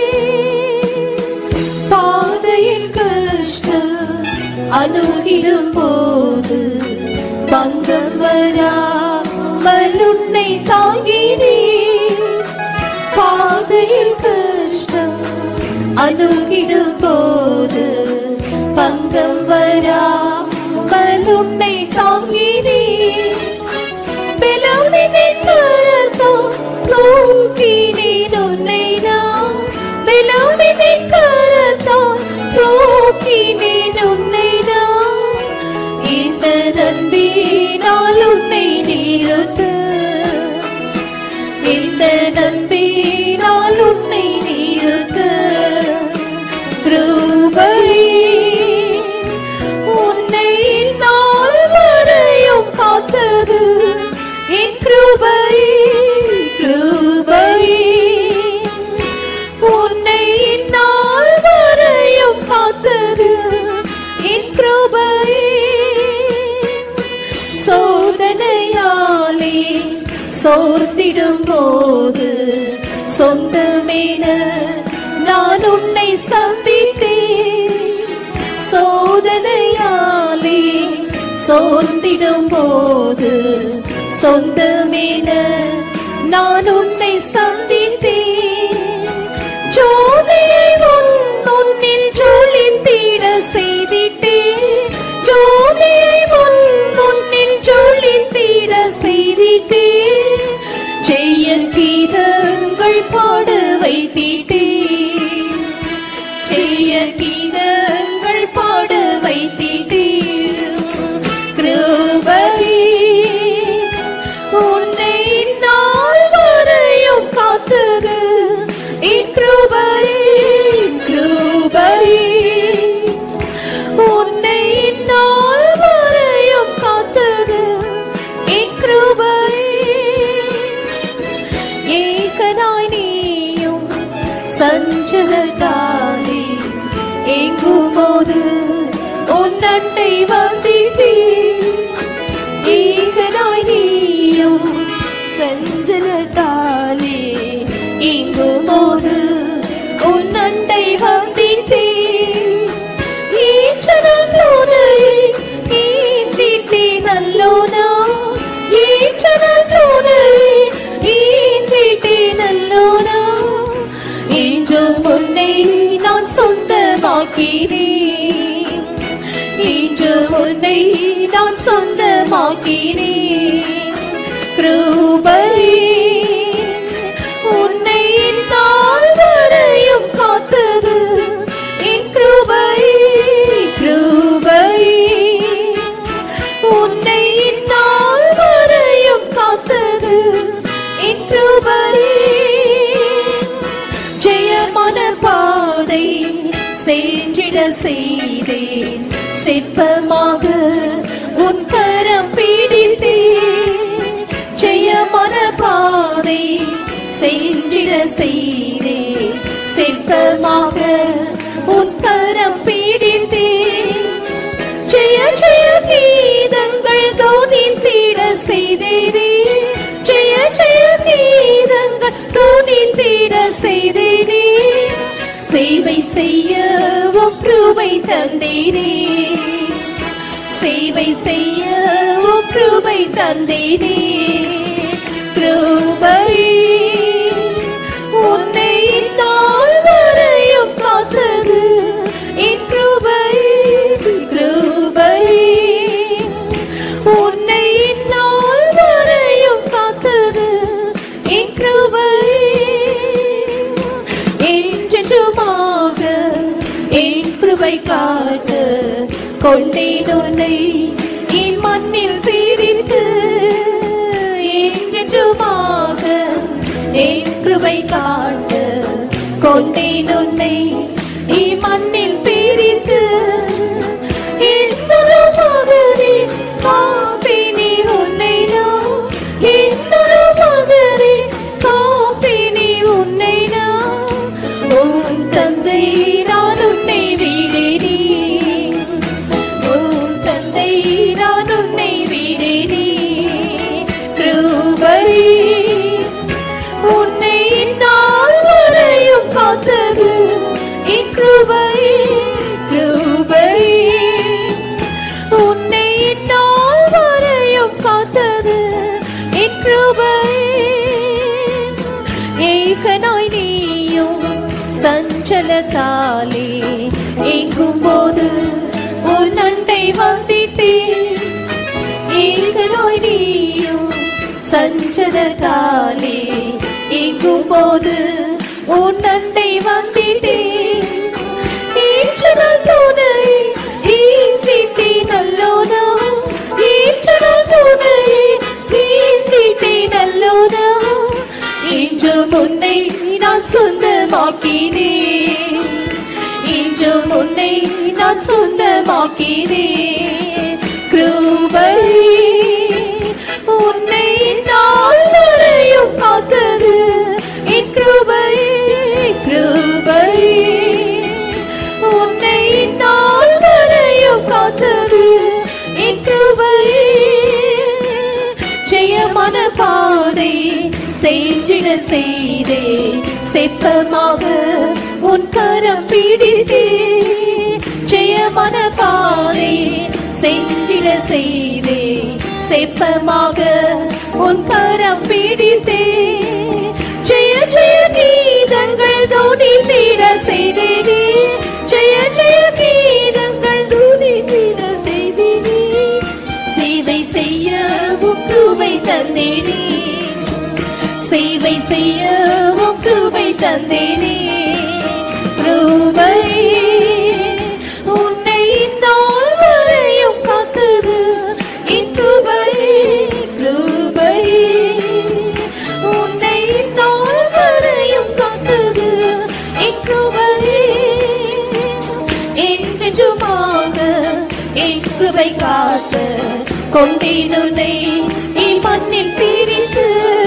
பாதையில் கஷ்டம் அணுகிடும் போது பங்கம் வராமல் உன்னை தாங்கினேன் பாதையில் கஷ்டம் அணுகிடும் போது பங்கம் வராமல் உன்னை தாங்கினேன் பெலோனின் கரத்தோ தூக்கினேன் உன்னை நான் பெலோனின் கரத்தோ தூக்கினேன் உன்னை நான் இந்த நன்பினால் உன்னை நிறுத்த இந்த நன்பினால் உன்னை நிறுத்த கிருபை உன்னை நான் சோர்ந்திடும் போது சொந்தமேன நான் உன்னை சந்தித்தேன் சோதனையாலே சோர்ந்திடும் போது சொந்தமேன நான் உன்னை சந்தித்தேன் ஜோதியை உன் முன்னில் ஜொலித்திட செய்திட்டேன் ஜோதியை உன் முன்னில் ஜொலித்திட செய்திட்டேன் ஜெய கீதங்கள் பாட வைத்திட்டேன் ஜெய கீதங்கள் பாட வைத்திட்டேன் கிருபையே உன்னை நாள் வரையும் காத்தது இக்கிருபையே கிருபையே உன்னை நாள் வரையும் காத்தது இக்கிருபையே ஏகனாய் நீயும் சஞ்சலத்தாலே எங்கும்போது உன்னண்டை வந்திட்டேன் ஏகனாய் நீயும் சஞ்சலத்தாலே எங்கும்போது உன்னண்டை வந்திட்டேன் ஈற்றனல் துணையை ஈந்திட்டே நல்லோனா ஈற்றனல் துணையை ஈந்திட்டே நல்லோனா இன்றும் உன்னை நான் சொந்தமாக்கிறேன் இன்று உன்னை நான் சொந்தமாக்கிறேன் கிருபையே உன்னை நாள் வரையும் காத்தது என் கிருபையே கிருபையே உன்னை நாள் வரையும் காத்தது என் கிருபையே ஜெயமான பாதை சென்றிட செய்தேன் சிற்பமாக உன் கரம் பிடித்தேன் ஜெயமான பாதை சென்றிட செய்தேன் சிற்பமாக உன் கரம் பிடித்தேன் ஜெய ஜெய கீதங்கள் தோனித்திட செய்தேனே ஜெய ஜெய கீதங்கள் தோனித்திட செய்தேனே சேவை செய்ய உம் கிருபை தந்தீரே சேவை செய்ய உம் கிருபை தந்தீரே கிருபையே உன்னை நாள் வரையும் காத்தது என் கிருபையே கிருபையே உன்னை நாள் வரையும் காத்தது என் கிருபையே என்றென்றுமாக என் கிருபை காத்து கொண்டேன் உன்னை என் மண்ணில் பிரித்து என்றென்றுமாக என் கிருபை காத்து கொண்டேன் உன்னை என் மண்ணில் பிரித்து என்னுடைய மகனே காப்பினி உன்னை நான் என்னுடைய மகனே காப்பினி உன்னை நான் உன் தந்தை நான் உன்னை வீடேனே உன் தந்தை நான் உன்னை வீடேனே கிருபையே உன்னை நாள் வரையும் காத்தது என் கிருபையே கிருபையே உன்னை நாள் வரையும் காத்தது என் கிருபையே ஏகனாய் நீயும் சஞ்சலத்தாலே எங்கும் போது உன் அண்டை வந்திட்டேன் ஏகனாய் நீயும் சஞ்சலத்தாலே எங்கும் போது உன் அண்டை வந்திட்டேன் ஏற்றனால் துணை ஈந்திட்டே நல்லோனா ஏற்றனால் துணை ஈந்திட்டே நல்லோனா இன்று முன்னை நான் சொந்தமாக்கினேன் இன்று முன்னை நான் சொந்தமாக்கினேன் கிருபையே உன்னை நாள் வரையும் காத்தது என் கிருபையே கிருபையே உன்னை நாள் வரையும் காத்தது என் கிருபையே ஜெயமான பாதை செப்பமாக உன் கரம் பிடித்தே ஜெயமன பாதை சென்றிட செய்தே செப்பமாக உன் கரம் பிடித்தே ஜெய ஜெய கீதங்கள் தோனி தீர செய்தேனே ஜெய ஜெய கீதங்கள் தோனி தீர செய்தேனே சேவை செய்ய உக்குவை தந்தேனே சேவை செய்ய கிருபை தந்தேனே கிருபை உன்னை இந்நாள் வரையும் காத்தது என் கிருபை கிருபை உன்னை இந்நாள் வரையும் காத்தது என் கிருபை என்றென்றுமாக என் கிருபை காத்து கொண்டேனுனை மண்ணில் பிரித்து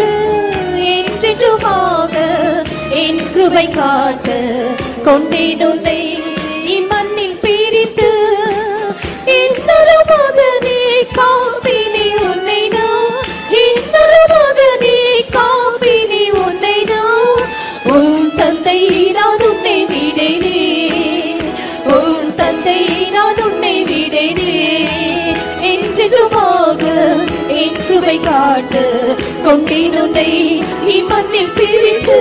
என்றென்றுமாக என் கிருபை காத்து கொண்டேனுனை மண்ணில் பிரித்து இன்னொரு மகனே காப்பினி உன்னை நான் இன்னொரு மகனே காப்பினி உன்னை நான் உன் தந்தை நான் உன்னை விடேனே உன் தந்தை நான் உன்னை விடேனே என்றுமாக என் கிருபை காட்டு கொண்டேன் உன்னை இம்மண்ணில் பிரித்து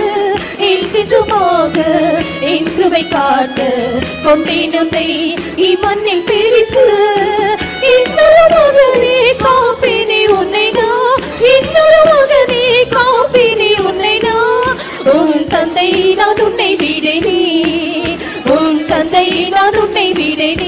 என்றுமாக என் கிருபை காட்டு கொண்டேன் உன்னை இம்மண்ணில் பிரித்து இன்னொரு மகனே காப்பினி உன்னை நான் இன்னொரு மகனே காப்பினி உன்னை நான் உன் தந்தை நான் உன்னை விடேனே உன் தந்தை நான் உன்னை விடேனே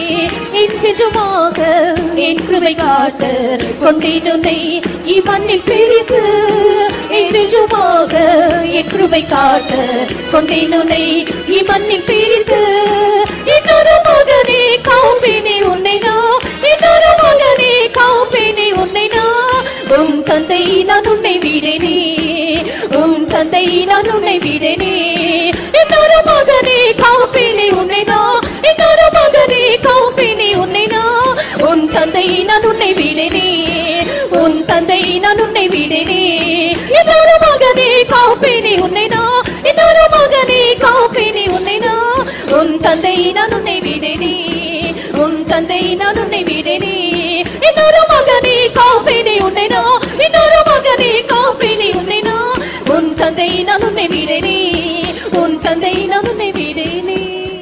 என்றுமாக என் கிருபை காட்டு கொண்டேன் உன்னை இம்மண்ணில் பிரித்து என்றுமாக என் கிருபை காட்டு கொண்டேன் உன்னை இம்மண்ணில் பிரித்து இன்னொரு மகனே காப்பினே உன்னை நான் இன்னொரு மகனே காப்பினே உன்னை நான் உன் தந்தை நான் உன்னை விடேனே உன் தந்தை நான் உன்னை விடேனே இன்னொரு மகனே காப்பினே உன்னை நான் இன்னொரு மகனே காப்பினே உன்னை நான் உன் தந்தை நான் உன்னை விடேனே உன் தந்தை நான் உன்னை விடேனே இன்னொரு மகனே காப்பினே உன்னை நான் இன்னொரு மகனே காப்பினே உன்னை நான் உன் தந்தை நான் உன்னை விடேனே உன் தந்தை நான் உன்னை விடேனே இன்னொரு மகனே காப்பினே உன்னை நான் இன்னொரு மகனே காப்பினே உன்னை நான் உன் தந்தை நான் உன்னை விடேனே உன் தந்தை நான் உன்னை விடேனே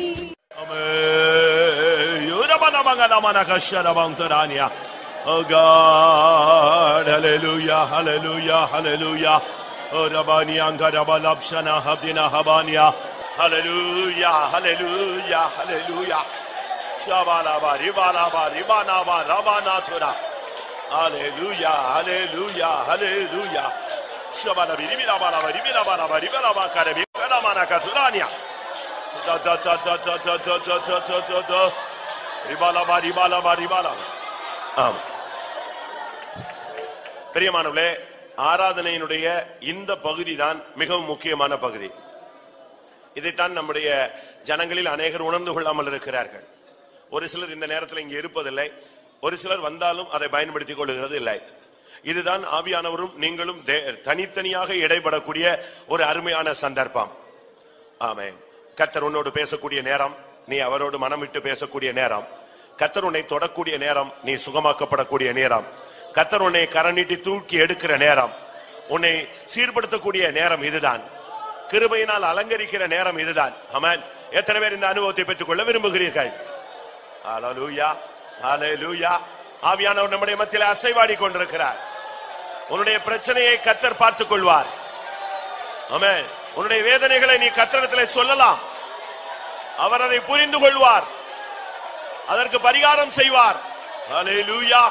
Oh God, hallelujah, hallelujah, hallelujah. Oh Rabani Angarabalapshana Habdina Habania. Hallelujah, hallelujah, hallelujah. Shabalaba, Ribalaba, Ribanaba, Rabanatura. Hallelujah, hallelujah, hallelujah. Shabala, Ribilaba, Ribilaba, Ribilaba, Karabi, Kalamana Katurania. Da da da da da da da da da da da da. Ribalaba, Ribalaba, Ribalaba. ஆம் பிரியமானவர்களே ஆராதனையினுடைய இந்த பகுதி தான் மிகவும் முக்கியமான பகுதி இதைத்தான் நம்முடைய ஜனங்களில் அநேகர் உணர்ந்து கொள்ளாமல் இருக்கிறார்கள் ஒரு சிலர் இந்த நேரத்தில் இங்கே இருப்பதில்லை ஒரு சிலர் வந்தாலும் அதை பயன்படுத்திக் கொள்கிறது இல்லை இதுதான் ஆவியானவரும் நீங்களும் தே- தனித்தனியாக இடைபடக்கூடிய ஒரு அருமையான சந்தர்ப்பம் ஆமே கத்தர் உன்னோடு பேசக்கூடிய நேரம் நீ அவரோடு மனம் விட்டு பேசக்கூடிய நேரம் கத்தர் உன்னை தொடக்கூடிய நேரம் நீ சுகமாக்கப்படக்கூடிய நேரம் கத்தர் உன்னை கரணிட்டு தூக்கி எடுக்கிற நேரம் உன்னை சீர்படுத்தக்கூடிய நேரம் இதுதான் கிருபையினால் அலங்கரிக்கிற நேரம் இதுதான் அமன் எத்தனை பேர் இந்த அனுபவத்தை பெற்றுக்கொள்ள விரும்புகிறீர்கள் ஹalleluya ஹalleluya ஆவியானவர் நம்முடைய மத்தியில் அசைவாடி கொண்டிருக்கிறார் உன்னுடைய பிரச்சனையை கத்தர் பார்த்துக் கொள்வார் ஆமென் உன்னுடைய வேதனைகளை நீ கத்தரிடத்தில் சொல்லலாம் அவர் அதை புரிந்து கொள்வார் அதற்கு பரிகாரம் செய்வார் ஹalleluya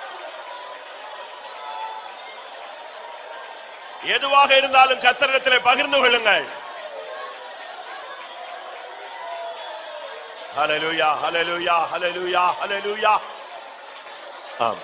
எதுவாக இருந்தாலும் கத்தரிடத்தில் பகிர்ந்து கொள்ளுங்கள் ஹalleluya ஹalleluya ஹalleluya ஹalleluya ஆம்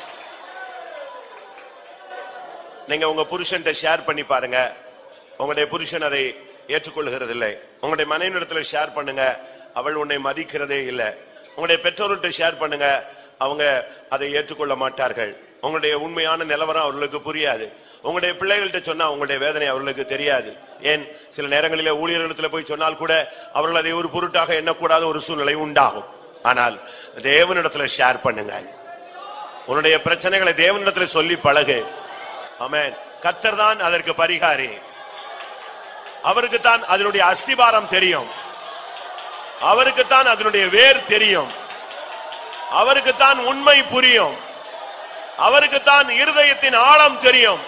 நீங்க உங்க புருஷன்ட்ட ஷேர் பண்ணி பாருங்க உங்களுடைய புருஷன் அதை ஏற்றுக்கொள்கிறது இல்லை உங்களுடைய மனைவிடத்துல ஷேர் பண்ணுங்க அவள் உன்னை மதிக்கிறதே இல்லை உங்களுடைய பெற்றோர்கிட்ட ஷேர் பண்ணுங்க அவங்க அதை ஏற்றுக்கொள்ள மாட்டார்கள் உங்களுடைய உண்மையான நிலவரம் அவர்களுக்கு புரியாது உங்களுடைய பிள்ளைகள்கிட்ட சொன்னா உங்களுடைய வேதனை அவர்களுக்கு தெரியாது ஏன் சில நேரங்களிலே ஊழியர்களிடத்துல போய் சொன்னால் கூட அவர்கள் அதை ஒரு பொருட்டாக எண்ணக்கூடாத ஒரு சூழ்நிலை உண்டாகும் ஆனால் தேவனிடத்துல ஷேர் பண்ணுங்க உன்னுடைய பிரச்சனைகளை தேவனிடத்துல சொல்லி பழகு ஆமென் கத்தர் தான் அதற்கு பரிகாரி அவருக்கு தான் அதனுடைய அஸ்திபாரம் தெரியும் அவருக்கு தான் அதனுடைய வேர் தெரியும் அவருக்கு தான் உண்மை புரியும் அவருக்கு தான் இருதயத்தின் ஆழம் தெரியும்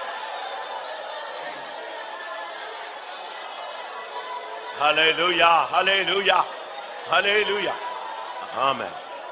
ஹalleluya ஹalleluya ஹalleluya ஆமென்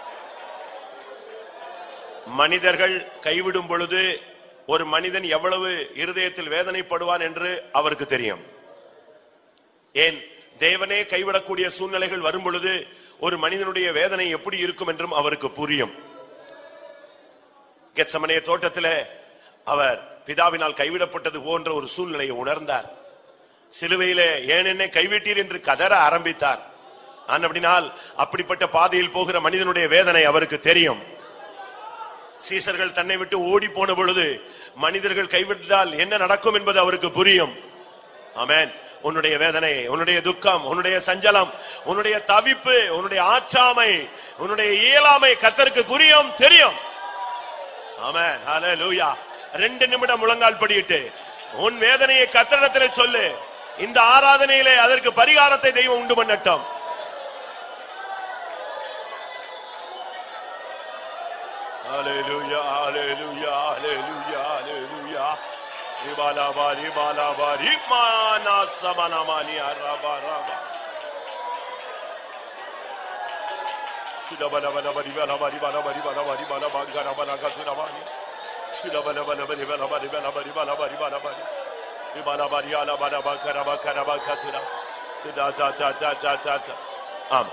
மனிதர்கள் கைவிடும் பொழுது ஒரு மனிதன் எவ்வளவு இருதயத்தில் வேதனைப்படுவான் என்று அவருக்கு தெரியும் ஏன் தேவனே கைவிடக்கூடிய சூழ்நிலைகள் வரும் பொழுது ஒரு மனிதனுடைய வேதனை எப்படி இருக்கும் என்றும் அவருக்கு புரியும் கெத்சமனைய தோட்டத்திலே அவர் பிதாவினால் கைவிடப்பட்டது போன்ற ஒரு சூழ்நிலையை உணர்ந்தார் சிலுவையிலே ஏன் என்னை கைவிட்டீர் என்று கதற ஆரம்பித்தார் அப்படினால் அப்படிப்பட்ட பாதையில் போகிற மனிதனுடைய வேதனை அவருக்கு தெரியும் சீசர்கள் தன்னை விட்டு ஓடி போன பொழுது மனிதர்கள் கைவிட்டால் என்ன நடக்கும் என்பது அவருக்கு புரியும் ஆமென் உன்னுடைய வேதனை உன்னுடைய துக்கம் உன்னுடைய சஞ்சலம் உன்னுடைய தவிப்பு உன்னுடைய ஆற்றாமை உன்னுடைய இயலாமை கத்தருக்கு புரியும் தெரியும் ஆமென் ஹalleluya ரெண்டு நிமிடம் முழங்கால் படியிட்டு உன் வேதனையை கத்தரிடத்தில் சொல்லு இந்த ஆராதனையிலே அதற்கு பரிகாரத்தை தெய்வம் உண்டு பண்ணட்டும் ஹalleluya ஹalleluya ஹalleluya ஹalleluya ரிபாலாபா ரிபாலாபா ரிமானா சமனமானி அரபா ரபா Shidabalabalaba, ribalaba, ribalaba, ribalaba, ribalaba, garabala, gaturabani. Shidabalabalaba, ribalaba, ribalaba, ribalaba, ribalaba. Ribalaba, rialaba, raba, garaba, garaba, gatura. Ta, ta, ta, ta, ta, ta, ta. ஆம்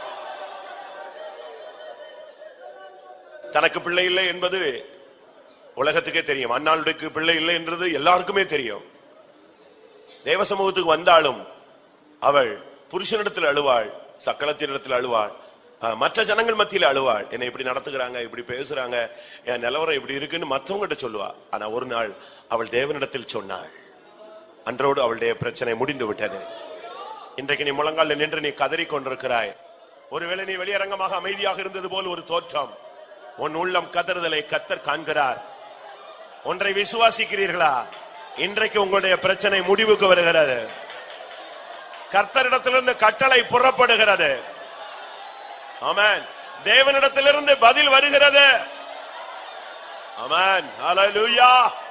தனக்கு பிள்ளை இல்லை என்பது உலகத்துக்கே தெரியும் அண்ணாளுக்கு பிள்ளை இல்லை என்றது எல்லாருக்குமே தெரியும் தேவ சமூகத்துக்கு வந்தாலும் அவள் புருஷனிடத்தில் அழுவாள் சக்களத்தினிடத்தில் அழுவாள் அஹ், மற்ற ஜனங்கள் மத்தியில அழுவாள் என்னை இப்படி நடத்துகிறாங்க இப்படி பேசுறாங்க என் நிலவரம் இப்படி இருக்குன்னு மற்றவங்கிட்ட சொல்லுவா ஆனா ஒரு நாள் அவள் தேவனிடத்தில் சொன்னாள் அன்றோடு அவளுடைய பிரச்சனை முடிந்து விட்டது இன்றைக்கு நீ முழங்கால நின்று நீ கதறி கொண்டிருக்கிறாய் ஒருவேளை நீ வெளியரங்கமாக அமைதியாக இருந்தது போல் ஒரு தோற்றம் உன் உள்ளம் கதறுதலை கத்தர் காண்கிறார் ஒன்றை விசுவாசிக்கிறீர்களா இன்றைக்கு உங்களுடைய பிரச்சனை முடிவுக்கு வருகிறது கர்த்தரிடத்திலிருந்து கட்டளை புறப்படுகிறது ஆமென் தேவனிடத்திலிருந்து பதில் வருகிறது ஆமென் ஹalleluya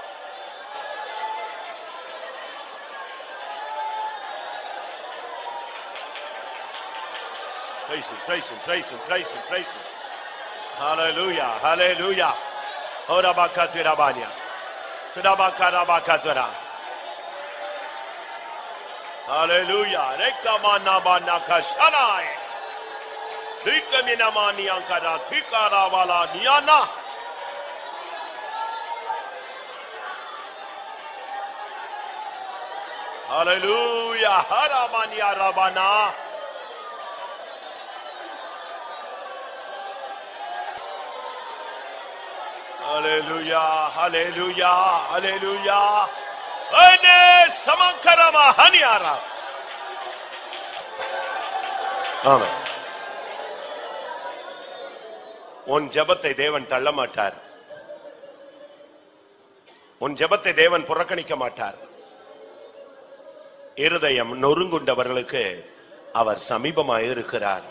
Praise him, praise him, praise him, praise him, praise him. Hallelujah, hallelujah. Ora bakatira banya. Tudabakara bakatira. Hallelujah. Rekamana bana kashanai. Rikamina mani ankara thikara wala niana. Hallelujah. Haramania rabana. Hallelujah, hallelujah, hallelujah. Ane samankarama haniara. ஆமென். உன் ஜெபத்தை தேவன் தள்ள மாட்டார் உன் ஜெபத்தை தேவன் புறக்கணிக்க மாட்டார் இருதயம் நொறுங்குண்டவர்களுக்கு அவர் சமீபமாய் இருக்கிறார்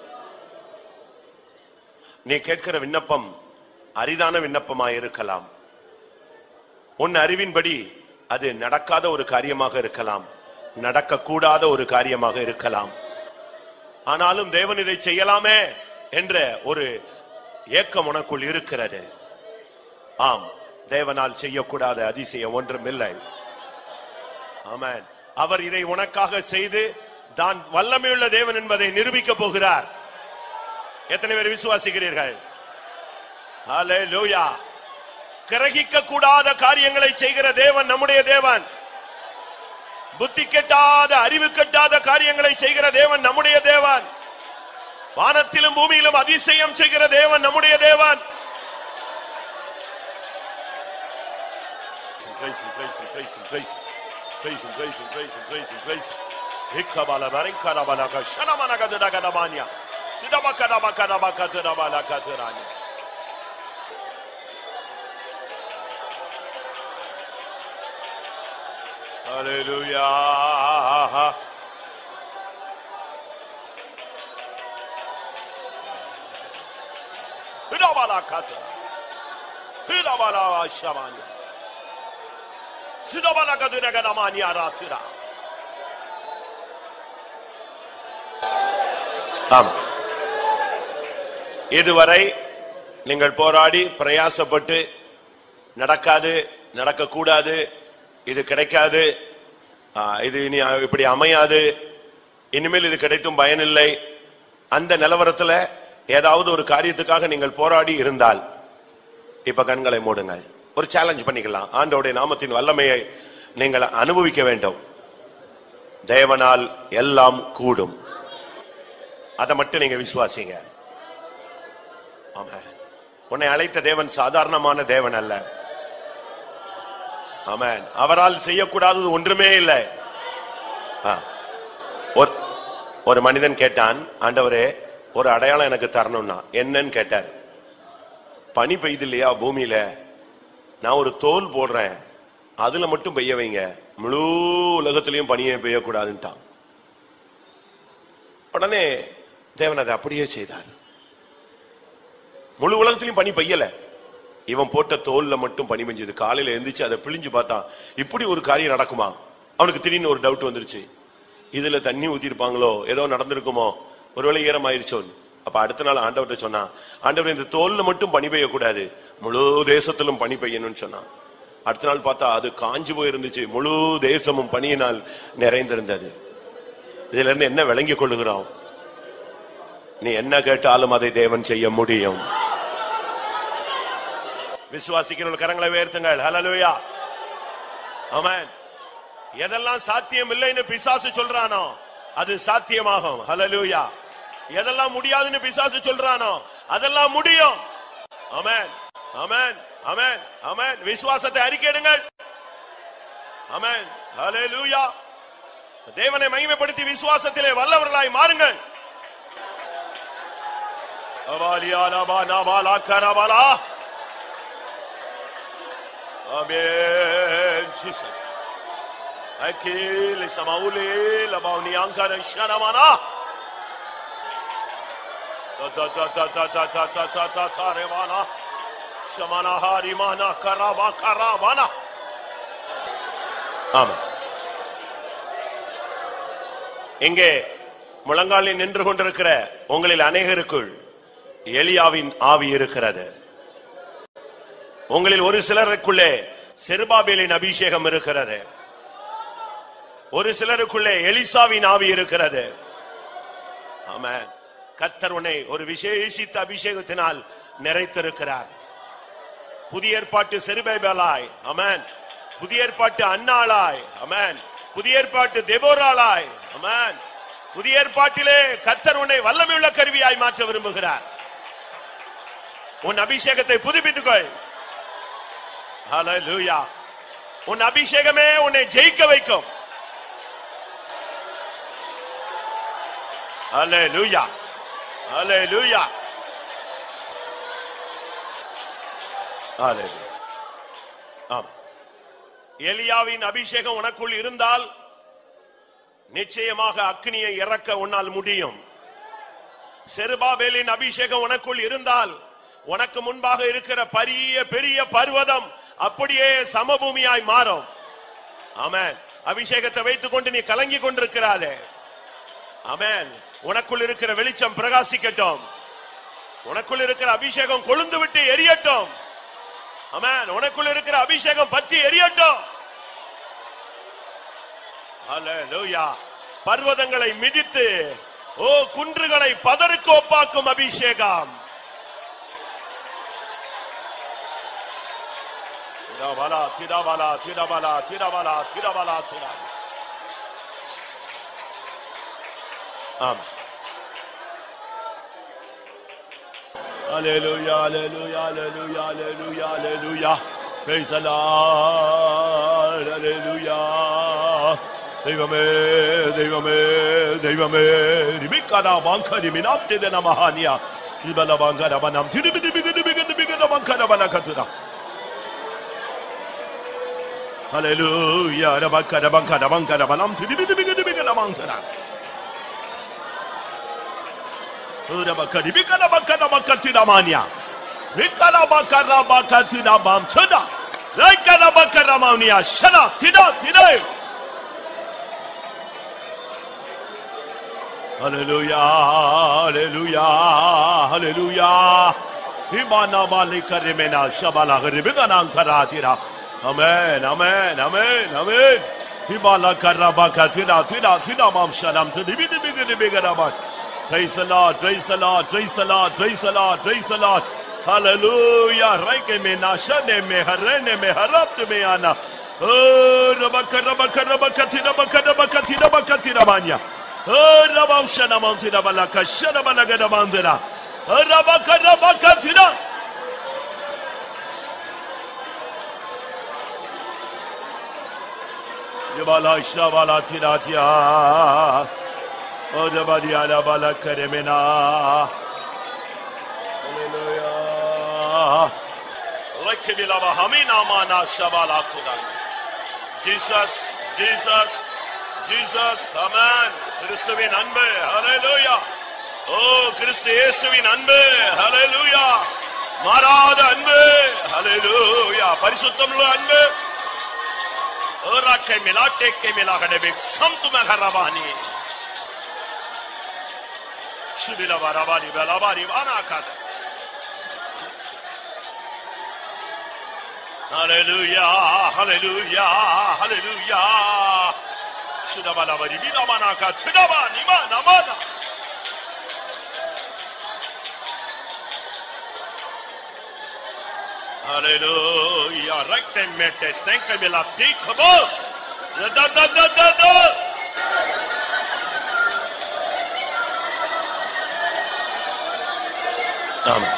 நீ கேட்கிற விண்ணப்பம் அரிதான விண்ணப்பமாய் இருக்கலாம் உன் அறிவின்படி அது நடக்காத ஒரு காரியமாக இருக்கலாம் நடக்கக்கூடாத ஒரு காரியமாக இருக்கலாம் ஆனாலும் தேவன் இதை செய்யலாமே என்ற ஒரு ஏக்கம் உனக்குள் இருக்கிறது ஆம் தேவனால் செய்யக்கூடாத அதிசயம் ஒன்றும் இல்லை ஆமென் அவர் இதை உனக்காக செய்து தான் வல்லமையுள்ள தேவன் என்பதை நிரூபிக்க போகிறார் எத்தனை பேர் விசுவாசிக்கிறீர்கள் ஹalleluya கிரகிக்க கூடாத காரியங்களை செய்கிற தேவன் நம்முடைய தேவன் புத்தி கெட்டாத அறிவு கெட்டாத காரியங்களை செய்கிற தேவன் நம்முடைய தேவன் வானத்திலும் பூமியிலும் அதிசயம் செய்கிற தேவன் நம்முடைய தேவன் praise him, praise him, praise him, praise him. Praise him, praise him, praise him, praise him, praise him. Hikabala barinkara balaka shanamanaga dadagadamania. Tidabakadabakadabaka tidabalaka tidani. Hallelujah. Hidabalakata. Hidabala shamania. Sidabalaka didagadamania ratira. ஆமா இதுவரை நீங்கள் போராடி பிரயாசப்பட்டு நடக்காது நடக்கக்கூடாது இது கிடைக்காது ஆ, இது இனி இப்படி அமையாது இனிமேல் இது கிடைத்தும் பயனில்லை அந்த நிலவரத்துல ஏதாவது ஒரு காரியத்துக்காக நீங்கள் போராடி இருந்தால் இப்ப கண்களை மூடுங்கள் ஒரு சேலஞ்ச் பண்ணிக்கலாம் ஆண்டோடைய நாமத்தின் வல்லமையை நீங்கள் அனுபவிக்க வேண்டும் தேவனால் எல்லாம் கூடும் அதை மட்டும் நீங்க விசுவாசிங்க ஆமென் உன்னை அழைத்த தேவன் சாதாரணமான தேவன் அல்ல ஆமென் அவரால் செய்யக்கூடாதது ஒன்றுமே இல்லை ஆ. ஒரு ஒரு மனிதன் கேட்டான் ஆண்டவரே ஒரு அடையாளம் எனக்கு தரணும்னா என்னன்னு கேட்டார் பனி பெய்யுது இல்லையா பூமியில நான் ஒரு தோல் போடுறேன் அதுல மட்டும் பெய்ய வைங்க முழு உலகத்திலையும் பனியே பெய்யக்கூடாதுன்ட்டான் உடனே தேவன் அதை அப்படியே செய்தார் முழு உலகத்திலையும் பனி பெய்யல இவன் போட்ட தோல்ல மட்டும் பனி பெஞ்சது காலையில எந்திரிச்சு அதை பிழிஞ்சு பார்த்தான் இப்படி ஒரு காரியம் நடக்குமா அவனுக்கு திடீர்னு ஒரு டவுட் வந்துருச்சு இதுல தண்ணி ஊத்திருப்பாங்களோ ஏதோ நடந்திருக்குமோ ஒருவேளை ஈரம் ஆயிருச்சோ அப்ப அடுத்த நாள் ஆண்டவர்கிட்ட சொன்னான் ஆண்டவர் இந்த தோல்ல மட்டும் பனி பெய்யக்கூடாது முழு தேசத்திலும் பனி பெய்யணும்னு சொன்னான் அடுத்த நாள் பார்த்தா அது காஞ்சு போயிருந்துச்சு முழு தேசமும் பனியினால் நிறைந்திருந்தது இதுல இருந்து என்ன விளங்கிக் கொள்ளுகிறோம் நீ என்ன கேட்டாலும் அதை தேவன் செய்ய முடியும் விசுவாசிக்கிற கரங்களை உயர்த்துங்கள் ஹalleluya ஆமென் எதெல்லாம் சாத்தியம் இல்லைன்னு பிசாசு சொல்றானோ அது சாத்தியமாகும் ஹalleluya எதெல்லாம் முடியாதுன்னு பிசாசு சொல்றானோ அதெல்லாம் முடியும் ஆமென் ஆமென் ஆமென் ஆமென் விசுவாசத்தை அறிக்கையிடுங்கள் ஆமென் ஹalleluya தேவனை மகிமைப்படுத்தி விசுவாசத்திலே வல்லவர்களாய் மாறுங்கள் அவாலியா லபா நபாலா கரபலா Amen. Jesus. Akili samauli labauni ankara shanamana. Ta ta ta ta ta ta ta ta ta ta ta revana. Shamana harimana karaba karabana. ஆமா இங்கே முழங்காலில் நின்று கொண்டிருக்கிற உங்களில் அநேகருக்குள் எலியாவின் ஆவி இருக்கிறது உங்களில் ஒரு சிலருக்குள்ளே செருபாபேலின் அபிஷேகம் இருக்கிறது ஒரு சிலருக்குள்ளே எலிசாவின் ஆவி இருக்கிறது ஆமென் கத்தர் உன்னை ஒரு விசேஷித்த அபிஷேகத்தினால் நிறைத்திருக்கிறார் புதிய ஏற்பாட்டு செருபேபலாய் அமேன் புதிய ஏற்பாட்டு அன்னாளாய் அமேன் புதிய ஏற்பாட்டு தெபோராளாய் அமேன் புதிய ஏற்பாட்டிலே கத்தர் உன்னை வல்லமையுள்ள கருவியாய் மாற்ற விரும்புகிறார் உன் அபிஷேகத்தை புதுப்பித்துக்கொள் ஹalleluya உன் அபிஷேகமே உன்னை ஜெயிக்க வைக்கும் ஹalleluya ஹalleluya ஹalleluya ஆமா எலியாவின் அபிஷேகம் உனக்குள் இருந்தால் நிச்சயமாக அக்னியை இறக்க உன்னால் முடியும் செருபாபேலின் அபிஷேகம் உனக்குள் இருந்தால் உனக்கு முன்பாக இருக்கிற பெரிய பெரிய பர்வதம் அப்படியே சமபூமியாய் மாறும் ஆமென் அபிஷேகத்தை வைத்துக் கொண்டு நீ கலங்கி கொண்டிருக்கிறாதே ஆமென் உனக்குள் இருக்கிற வெளிச்சம் பிரகாசிக்கட்டும் உனக்குள் இருக்கிற அபிஷேகம் கொழுந்து விட்டு எரியட்டும் ஆமென் உனக்குள் இருக்கிற அபிஷேகம் பற்றி எரியட்டும் ஹalleluya பர்வதங்களை மிதித்து ஓ குன்றுகளை பதருக்கு ஒப்பாக்கும் அபிஷேகம் திடபலா திடபலா திடபலா திடபலா திடபலா திடா ஆம் Hallelujah, hallelujah, hallelujah, hallelujah, hallelujah. Praise the Lord. Hallelujah. ദൈവമേ ദൈവമേ ദൈവമേ നിമിക്കന വാങ്കനി മിനാപ്തിദ നമഹാനിയ ഇബല വാങ്കന വനം തിരുബി ദിബിഗ ദിബിഗ ദിബിഗ നമങ്കന വനകതുന ഹല്ലേലൂയ രബക്കന ബങ്കന ബങ്കന വനം തിരുബി ദിബിഗ ദിബിഗ നമങ്കന രബക്കനി ബികന ബങ്കന ബക്കതിന മാനിയ മിക്കന ബക്കന ബക്കതിന മാംസന ലൈക്കന ബക്കന മാനിയ ശന തിന തിനേ Hallelujah, hallelujah, hallelujah. Imana malika remena shabala rebega nankaratira. Amen, amen, amen, amen. Himala karabaka tira tira tira mam shalom to dibi dibi dibi dibi garabat. Praise the Lord, praise the Lord, praise the Lord, praise the Lord, praise the Lord. Hallelujah. Raike me nashane me harene me harapte me ana. Oh, rabaka rabaka rabaka tira baka rabaka tira baka tira manya. Oh, rabam shana mantira balaka shana balaga da mandira. Oh, rabaka rabaka tira. Yabala shabala tira tira. Oh, rabadi ala balaka remena. Hallelujah. Rekibila bahamina mana shabala tira. Jesus, Jesus, Jesus, amen. கிறிஸ்துவின் அன்பு ஹalleluya. ஓ கிறிஸ்து இயேசுவின் அன்பு ஹalleluya. மாறாத அன்பு ஹalleluya. பரிசுத்தமுள்ள அன்பு ஓராக்கை மிலாட்டேக்கை மிலாகடவே சம்தும ஹரவானி சுபில வரவாரி பலவாரி வானாகாத Hallelujah, hallelujah, hallelujah. Shudabalavari minamanaka tudaba nima namana. Hallelujah. Recte metes, tenke mila tikabo. Da da da da da. ஆமாம்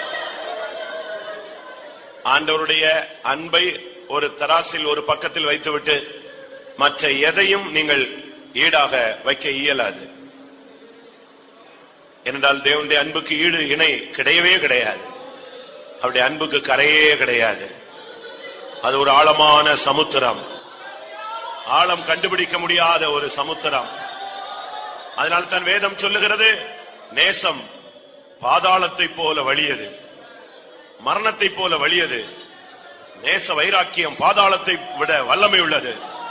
ஆண்டவருடைய அன்பை ஒரு தராசில் ஒரு பக்கத்தில் வைத்துவிட்டு மற்ற எதையும் நீங்கள் ஈடாக வைக்க இயலாது ஏனென்றால் தேவனுடைய அன்புக்கு ஈடு இணை கிடையவே கிடையாது அவருடைய அன்புக்கு கரையே கிடையாது அது ஒரு ஆழமான சமுத்திரம் ஆழம் கண்டுபிடிக்க முடியாத ஒரு சமுத்திரம் அதனால் தான் வேதம் சொல்லுகிறது நேசம் பாதாளத்தை போல வலியது மரணத்தை போல வலியது நேச வைராக்கியம் பாதாளத்தை விட வல்லமை உள்ளது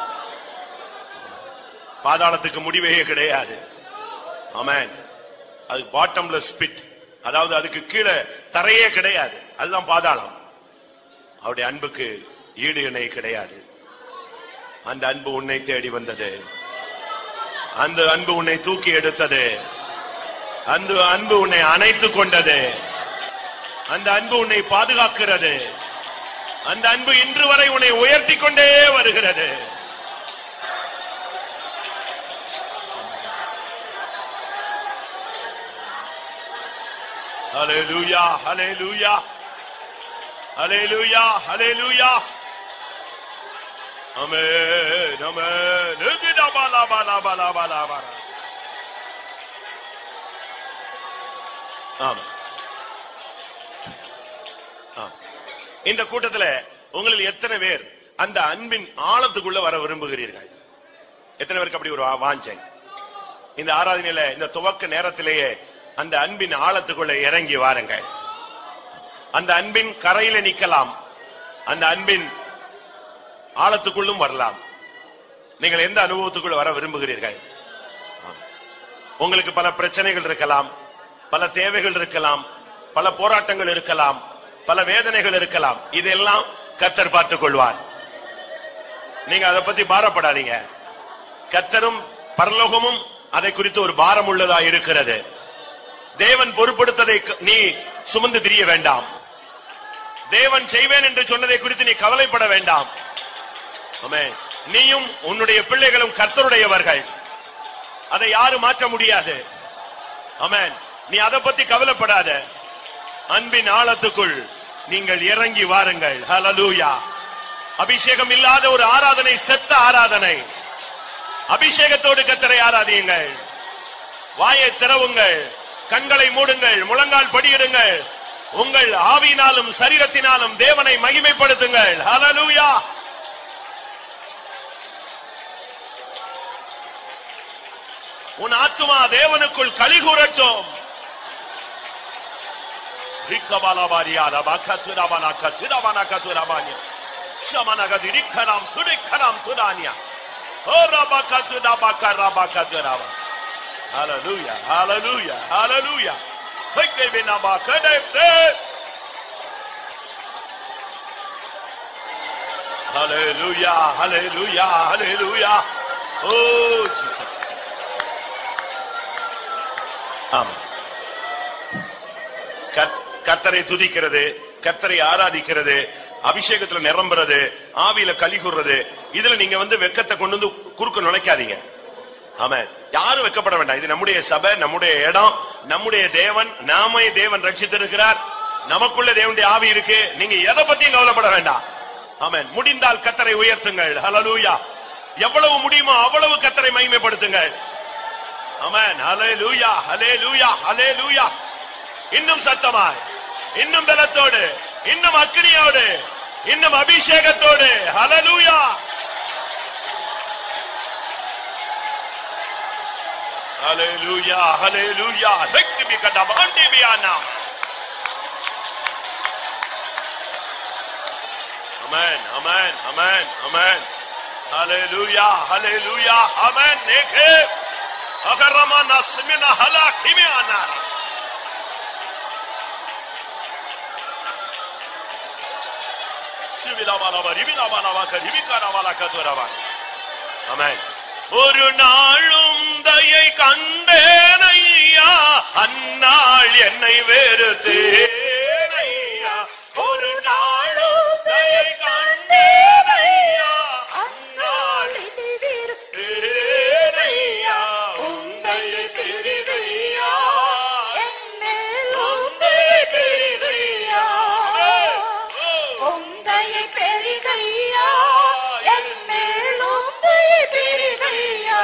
பாதாளத்துக்கு முடிவே கிடையாது ஆமென் அது பாட்டம்லெஸ் பிட் அதாவது அதுக்கு கீழே தரையே கிடையாது அதுதான் பாதாளம் அவருடைய அன்புக்கு ஈடு இணை கிடையாது அந்த அன்பு உன்னை தேடி வந்தது அந்த அன்பு உன்னை தூக்கி எடுத்தது அந்த அன்பு உன்னை அணைத்துக் கொண்டது அந்த அன்பு உன்னை பாதுகாக்கிறது அந்த அன்பு இன்று வரை உன்னை உயர்த்தி கொண்டே வருகிறது Hallelujah, hallelujah. Hallelujah, hallelujah. Amen, amen. Ugida bala bala bala bala bala. ஆமா ஆ. இந்த கூட்டத்துல உங்களில் எத்தனை பேர் அந்த அன்பின் ஆழத்துக்குள்ள வர விரும்புகிறீர்கள் எத்தனை பேருக்கு அப்படி ஒரு வா- வாஞ்சை இந்த ஆராதனையில இந்த துவக்க நேரத்திலேயே அந்த அன்பின் ஆழத்துக்குள்ள இறங்கி வாருங்கள் அந்த அன்பின் கரையில நிக்கலாம் அந்த அன்பின் ஆழத்துக்குள்ளும் வரலாம் நீங்கள் எந்த அனுபவத்துக்குள்ள வர விரும்புகிறீர்கள் ஆம். உங்களுக்கு பல பிரச்சனைகள் இருக்கலாம் பல தேவைகள் இருக்கலாம் பல போராட்டங்கள் இருக்கலாம் பல வேதனைகள் இருக்கலாம் இதெல்லாம் கத்தர் பார்த்துக் கொள்வார் நீங்க அதை பத்தி பாரப்படாதீங்க கத்தரும் பரலோகமும் அதை குறித்து ஒரு பாரம் உள்ளதா இருக்கிறது தேவன் பொறுப்படுத்ததை க- நீ சுமந்து திரிய வேண்டாம் தேவன் செய்வேன் என்று சொன்னதை குறித்து நீ கவலைப்பட வேண்டாம் ஆமென். நீயும் உன்னுடைய பிள்ளைகளும் கர்த்தருடையவர்கள் அதை யாரும் மாற்ற முடியாது ஆமென் நீ அதை பத்தி கவலைப்படாத அன்பின் ஆழத்துக்குள் நீங்கள் இறங்கி வாருங்கள் ஹalleluya அபிஷேகம் இல்லாத ஒரு ஆராதனை செத்த ஆராதனை அபிஷேகத்தோடு கத்தரை ஆராதியுங்கள் வாயை திறவுங்கள் கண்களை மூடுங்கள் முழங்கால் படியிடுங்கள் உங்கள் ஆவியினாலும் சரீரத்தினாலும் தேவனை மகிமைப்படுத்துங்கள் ஹalleluya உன் ஆத்துமா தேவனுக்குள் களி கூறட்டும் ரிக்கபாலபாரியாரா பக்கத்துரபானா கத்துரபானா கத்துரபானியா ஷமனகதிரிக்கராம் துரிக்கராம் துரானியா ஓ ரபா கத்துரா Baqarah பக்கத்துரபா Hallelujah, hallelujah, hallelujah. Hikke binaba kadefte. Hallelujah, hallelujah, hallelujah. Oh, Jesus. ஆமா கத்- கர்த்தரை துதிக்கிறது கர்த்தரை ஆராதிக்கிறது அபிஷேகத்துல நிரம்புறது ஆவியில களி கூறுறது இதுல நீங்க வந்து வெக்கத்தை கொண்டு வந்து குறுக்க நுழைக்காதீங்க ஆமென் யாரும் வெக்கப்பட வேண்டாம் இது நம்முடைய சபை நம்முடைய இடம் நம்முடைய தேவன் நாமே தேவன் ரட்சித்திருக்கிறார் நமக்குள்ள தேவனுடைய ஆவி இருக்கு நீங்க எதை பத்தியும் கவலைப்பட வேண்டாம் ஆமென் முடிந்தால் கத்தரை உயர்த்துங்கள் ஹalleluya எவ்வளவு முடியுமோ அவ்வளவு கத்தரை மகிமைப்படுத்துங்கள் ஆமென் ஹalleluya ஹalleluya ஹalleluya இன்னும் சத்தமாய் இன்னும் பலத்தோடு இன்னும் அக்கினியோடு இன்னும் அபிஷேகத்தோடு ஹalleluya ஹalleluya ஹalleluya ரெக்திபி கடமாண்டி பியானா Amen, amen, amen, amen. Hallelujah, hallelujah, amen. Neke, agarama nasmina hala kimiana. சிவிலாபாலாபா, ரிவிலாபாலாபா, கரிவிகாராபாலா, கதுவராபா. Amen. ஒரு நாளும் தயை கண்டேனையா அந்நாள் என்னை வெறுத்தேனையா ஒரு நாளும் தயை கண்டேனையா அந்நாள் ஏனையா உந்தையை பெரிதையா உந்தையை பெரிதையா உந்தையை பெரிதையா என் மேல் உந்தையை பெரிதையா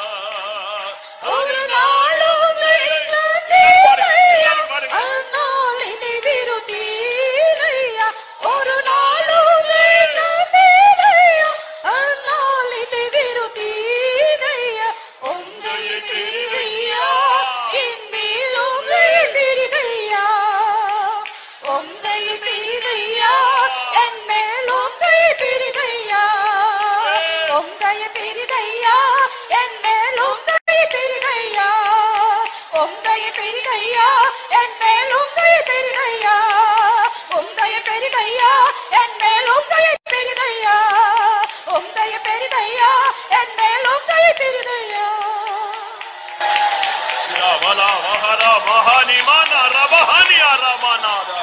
ஒரு நாளும் பாருங்க, பாருங்க. அந்நாள் இனி விருதீரையா ஒரு நாளும் தீரையா அந்நாள் இனி விருதீரையா உந்தையை பெரிதையா என் மேல் உந்தையை பெரிதையா உந்தையை பெரிதையா என் மேல் உந்தையை பெரிதையா உந்தையை பெரிதையா என் மேல் உந்தையை பெரிதையா உந்தையை பெரிதையா என் மேல் உந்தையை பெரிதையா உந்தையை பெரிதையா என் மேல் உந்தையை பெரிதையா உந்தையை பெரிதையா என் மேல் உந்தையை பெரிதையா வலா வஹரா மஹானி மானா ரபஹானி அரமானாதா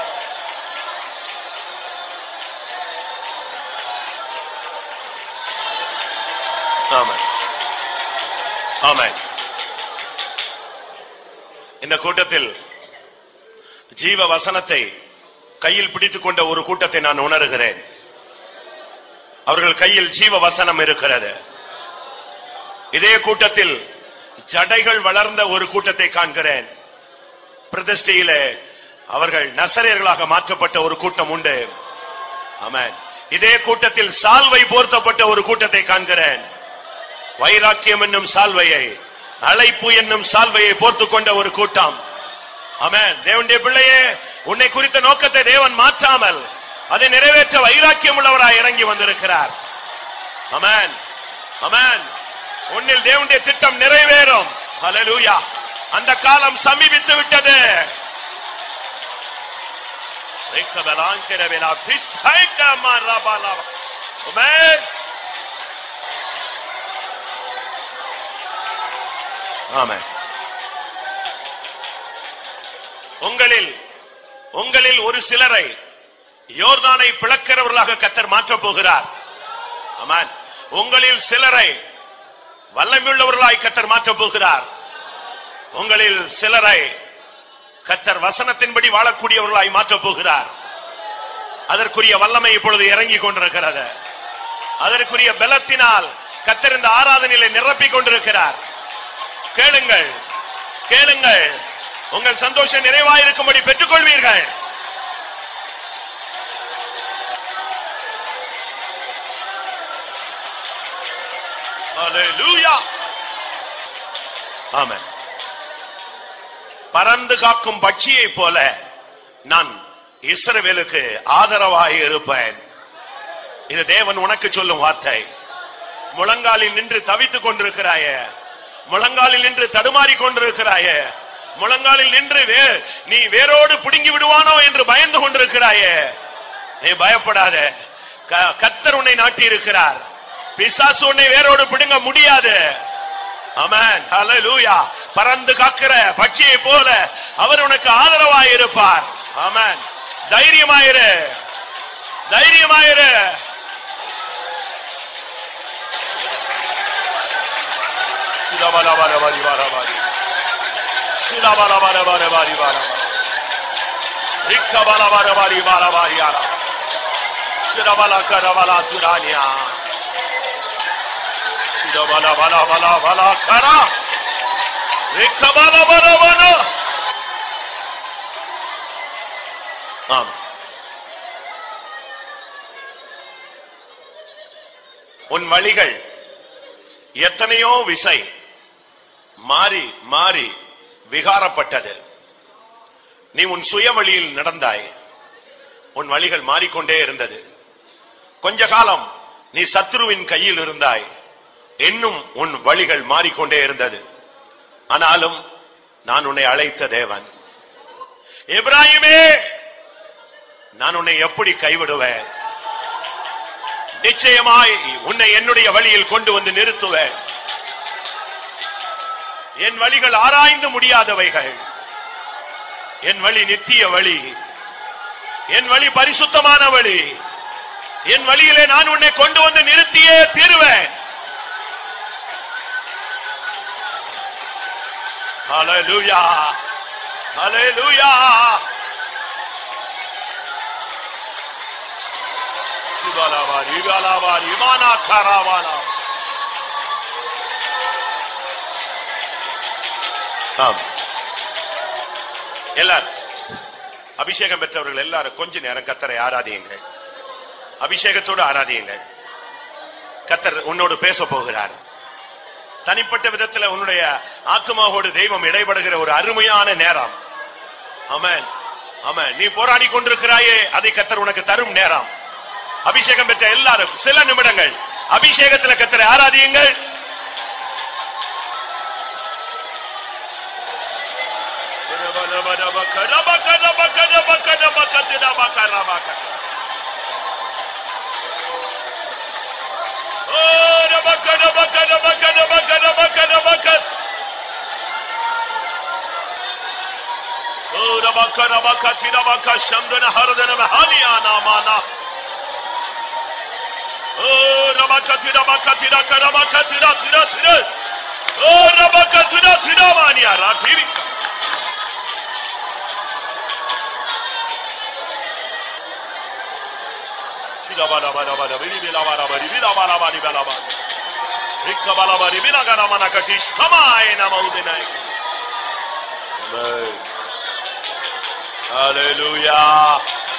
ஆமென் ஆமென் இந்த கூட்டத்தில் ஜீவ வசனத்தை கையில் பிடித்துக் கொண்ட ஒரு கூட்டத்தை நான் உணர்கிறேன் அவர்கள் கையில் ஜீவ வசனம் இருக்கிறது இதே கூட்டத்தில் ஜடைகள் வளர்ந்த ஒரு கூட்டத்தை காண்கிறேன் பிரதிஷ்டையிலே அவர்கள் நசரேயர்களாக மாற்றப்பட்ட ஒரு கூட்டம் உண்டு ஆமென் இதே கூட்டத்தில் சால்வை போர்த்தப்பட்ட ஒரு கூட்டத்தை காண்கிறேன் வைராக்கியம் என்னும் சால்வையை அழைப்பு என்னும் சால்வையை போர்த்துக் கொண்ட ஒரு கூட்டம் ஆமென் தேவனுடைய பிள்ளையே உன்னை குறித்த நோக்கத்தை தேவன் மாற்றாமல் அதை நிறைவேற்ற வைராக்கியம் உள்ளவராய் இறங்கி வந்திருக்கிறார் அமேன் அமேன் உன்னில் தேவனுடைய திட்டம் நிறைவேறும் ஹalleluya அந்த காலம் சமீபித்து விட்டது ரிக்கபலாங்கரவேலா திஸ்தைக மரபலா உமேஷ் ஆமென் உங்களில் உங்களில் ஒரு சிலரை யோர்தானை பிளக்கிறவர்களாக கத்தர் மாற்றப் போகிறார் ஆமென் உங்களில் சிலரை வல்லமையுள்ளவர்களாய் கத்தர் மாற்றப் போகிறார் உங்களில் சிலரை கத்தர் வசனத்தின்படி வாழக்கூடியவர்களாய் மாற்றப் போகிறார் அதற்குரிய வல்லமை இப்பொழுது இறங்கி கொண்டிருக்கிறது அதற்குரிய பலத்தினால் கத்தர் இந்த ஆராதனையில நிரப்பிக் கொண்டிருக்கிறார் கேளுங்கள் கேளுங்கள் உங்கள் சந்தோஷம் நிறைவாயிருக்கும்படி பெற்றுக்கொள்வீர்கள் Hallelujah. ஆமென் பறந்து காக்கும் பட்சியை போல நான் இஸ்ரவேலுக்கு ஆதரவாய் இருப்பேன் இது தேவன் உனக்கு சொல்லும் வார்த்தை முழங்காலில் நின்று தவித்துக் கொண்டிருக்கிறாயே முழங்காலில் நின்று தடுமாறி கொண்டிருக்கிறாயே முழங்காலில் நின்று வே- நீ வேரோடு பிடுங்கி விடுவானோ என்று பயந்து கொண்டிருக்கிறாயே நீ பயப்படாத க- கர்த்தர் உன்னை நாட்டி இருக்கிறார் பிசாசு உன்னை வேரோடு பிடுங்க முடியாது அமேன் ஹalleluya பறந்து காக்கிற பட்சியை போல அவர் உனக்கு ஆதரவாய் இருப்பார் ஆமென் தைரியமாயிரு தைரியமாயிரு சிலபலபலபரி வரபரி. சிலபலபலபலபரி வரபரி. ரிக்கபலபலபரி வரபரி அர. சிலபலகரபல துரானியா. சிலபலபலபலபலகர. ரிக்கபலபலபல. ஆம் உன் வழிகள் எத்தனையோ விசை மாறி மாறி விகாரப்பட்டது நீ உன் சுய வழியில் நடந்தாய் உன் வழிகள் மாறிக்கொண்டே இருந்தது கொஞ்ச காலம் நீ சத்ருவின் கையில் இருந்தாய் இன்னும் உன் வழிகள் மாறிக்கொண்டே இருந்தது ஆனாலும் நான் உன்னை அழைத்த தேவன் எப்ராஹிமே நான் உன்னை எப்படி கைவிடுவேன் நிச்சயமாய் உன்னை என்னுடைய வழியில் கொண்டு வந்து நிறுத்துவேன் என் வழிகள் ஆராய்ந்து முடியாதவைகள் என் வழி நித்திய வழி என் வழி பரிசுத்தமான வழி என் வழியிலே நான் உன்னை கொண்டு வந்து நிறுத்தியே தீருவேன் ஹalleluya ஹalleluya சிவலாவாரி இவலாவாரி இமானா காராவாலா ஆம் எல்லாரும் அபிஷேகம் பெற்றவர்கள் எல்லாரும் கொஞ்ச நேரம் கத்தரை ஆராதியுங்கள் அபிஷேகத்தோடு ஆராதியுங்கள் கத்தர் உன்னோடு பேச போகிறார் தனிப்பட்ட விதத்துல உன்னுடைய ஆத்மாவோடு தெய்வம் இடைபடுகிற ஒரு அருமையான நேரம் ஆமென் ஆமென் நீ போராடி கொண்டிருக்கிறாயே அதை கத்தர் உனக்கு தரும் நேரம் அபிஷேகம் பெற்ற எல்லாரும் சில நிமிடங்கள் அபிஷேகத்துல கத்தரை ஆராதியுங்கள் சந்தன ஹரதன ஹானியானா மானா Oh, Ramakatira, Makatira, Karamakatira, Tira, Tira. Oh, Ramakatira, Tira, Mania, Ratirika. Shidabadabadabada, Bidibidabadabadi, Bidabadabadi, Balabadi. Rikkabalabadi, Bidagaramanakati, Shtamai, Namaudinai. Amen. Hallelujah.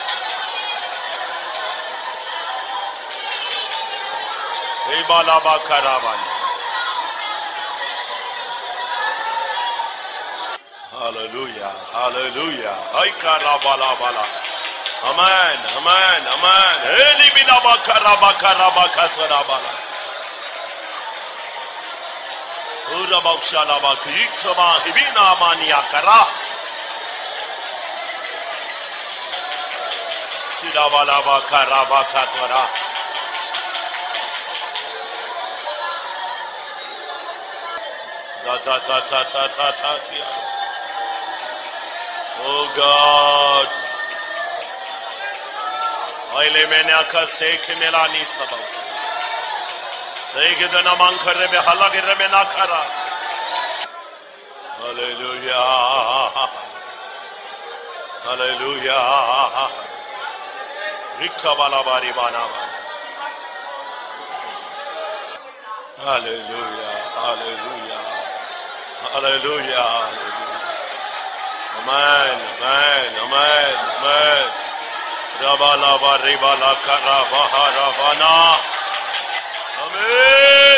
Ibalaba Karavani. Hallelujah, hallelujah. Ay karabala bala. Amen, amen, amen. Eli bilaba karaba karaba katarabala. Ura bakshala bak iktama hibina mania kara. Shiravala bakaraba katara. Da da da da da da da tia. Oh God. Aile menaka sek melani istabau. Dege dana mankare be halage rebe nakara. Hallelujah. Hallelujah. ரிக்கபலபாரிபானாபா. Hallelujah, hallelujah, hallelujah, hallelujah. Amen, amen, amen, amen. Rabalaba, ribala, karabaha, rabana. Amen.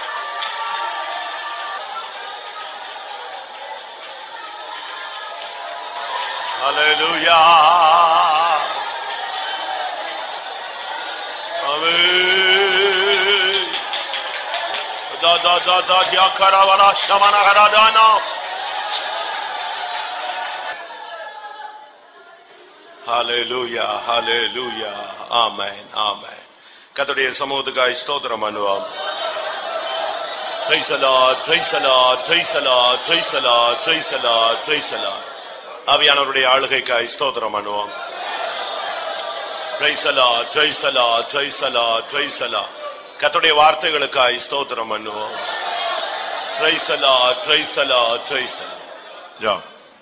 Hallelujah. Amen. Da da da da ya karavala shamana karadana. Hallelujah, hallelujah. Amen, amen. கர்த்தருடைய சமூகத்துக்காய் ஸ்தோத்திரம் பண்ணுவோம் Praise the Lord, praise the Lord, praise the Lord, praise the Lord, praise the Lord, praise the Lord. ஆவியானவருடைய ஆளுகைக்காய் ஸ்தோத்திரம் பண்ணுவோம் Praise the Lord, praise the Lord, praise the Lord, praise the Lord. கர்த்தருடைய வார்த்தைகளுக்காய் ஸ்தோத்திரம் பண்ணுவோம் Praise the Lord, praise the Lord, praise the Lord. ஜா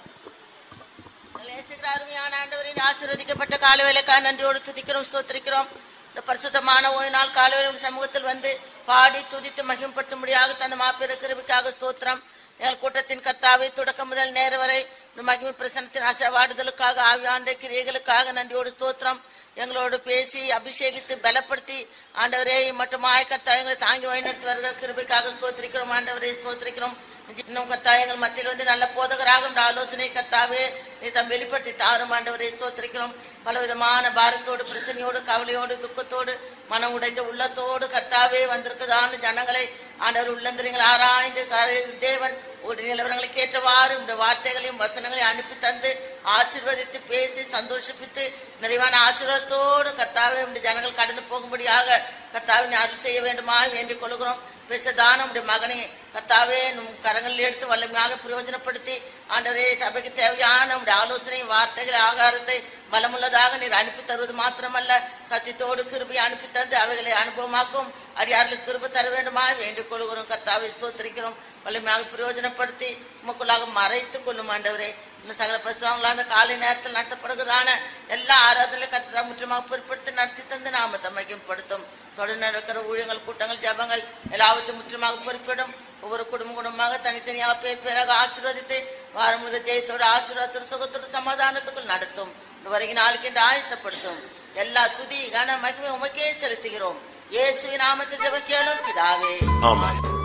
நேசிக்கிற அருமையான ஆண்டவரே, இந்த ஆசீர்வதிக்கப்பட்ட காலவேலைக்காக நன்றியோடு துதிக்கிறோம் ஸ்தோத்திரிக்கிறோம் இந்த பரிசுத்தமான ஓய்வு நாள் காலவேலை சமூகத்தில் வந்து பாடி துதித்து மகிமைப்படுத்தும்படியாக தந்த மாபெரும் கிருபிக்காக ஸ்தோத்திரம் எங்கள் கூட்டத்தின் கர்த்தாவை தொடக்கம் முதல் நேர வரை இந்த மகிமை பிரசனத்தின் அசைவாடுதலுக்காக ஆவியாண்ட கிரியைகளுக்காக நன்றியோடு ஸ்தோத்திரம் எங்களோடு பேசி அபிஷேகித்து பலப்படுத்தி ஆண்டவரே மற்றும் கர்த்தா எங்களை தாங்கி வழிநடத்தி வருகிற கிருபைக்காக ஸ்தோத்திரிக்கிறோம் ஆண்டவரே ஸ்தோத்திரிக்கிறோம் இன்னும் கர்த்தா எங்கள் மத்தியில் வந்து நல்ல போதகராக இந்த ஆலோசனை கர்த்தாவே நீ தம் வெளிப்படுத்தி தாரும் ஆண்டவரே ஸ்தோத்திரிக்கிறோம் பலவிதமான பாரத்தோடு பிரச்சனையோடு கவலையோடு துக்கத்தோடு மனம் உடைந்த உள்ளத்தோடு கர்த்தாவே வந்திருக்குதான ஜனங்களை ஆண்டவர் உள்ளந்திரங்கள் ஆராய்ந்து கரையில் தேவன் ஒரு நிலவரங்களுக்கு ஏற்றவாறு இந்த வார்த்தைகளையும் வசனங்களையும் அனுப்பி தந்து ஆசீர்வதித்து பேசி சந்தோஷிப்பித்து நிறைவான ஆசீர்வாதத்தோடு கர்த்தாவே இந்த ஜனங்கள் கடந்து போகும்படியாக கர்த்தாவின் அருள் செய்ய வேண்டுமா வேண்டிக் கொள்கிறோம் பேசதான உடைய மகனை கர்த்தாவே நம் கரங்களில் எடுத்து வல்லமையாக பிரயோஜனப்படுத்தி ஆண்டவரே சபைக்கு தேவையான உடைய ஆலோசனை வார்த்தைகள் ஆகாரத்தை பலமுள்ளதாக நீர் அனுப்பி தருவது மாத்திரமல்ல சத்தியத்தோடு கிருபை அனுப்பி தந்து அவைகளை அனுபவமாக்கும் அடியார்களுக்கு கிருபை தர வேண்டுமா வேண்டிக் கொள்கிறோம் கர்த்தாவை ஸ்தோத்திரிக்கிறோம் வலிமையாக பிரயோஜனப்படுத்தி உமக்குள்ளாக மறைத்துக் கொள்ளும் ஆண்டவரே இந்த சகல பசுவாங்களா அந்த காலை நேரத்தில் நடத்தப்படுகிறதான எல்லா ஆராதனையும் கத்ததா முற்றிலுமாக பொருட்படுத்தி நடத்தி தந்து நாமத்தை மையப்படுத்தும் தொடர்ந்து நடக்கிற ஊழியங்கள் கூட்டங்கள் ஜபங்கள் எல்லாவற்றையும் முற்றிலுமாக பொறுப்பிடும் ஒவ்வொரு குடும்ப குடும்பமாக தனித்தனியாக பேர் பேராக ஆசீர்வதித்து வாரம் முழுத ஜெயத்தோடு ஆசீர்வாதத்தோடு சுகத்தோடு சமாதானத்துக்குள் நடத்தும் வருகை நாளுக்கு என்று ஆயத்தப்படுத்தும் எல்லா துதி கன மகிமை உமக்கே செலுத்துகிறோம் இயேசுவின் நாமத்தில் ஜெபம் கேளும் பிதாவே ஆமென்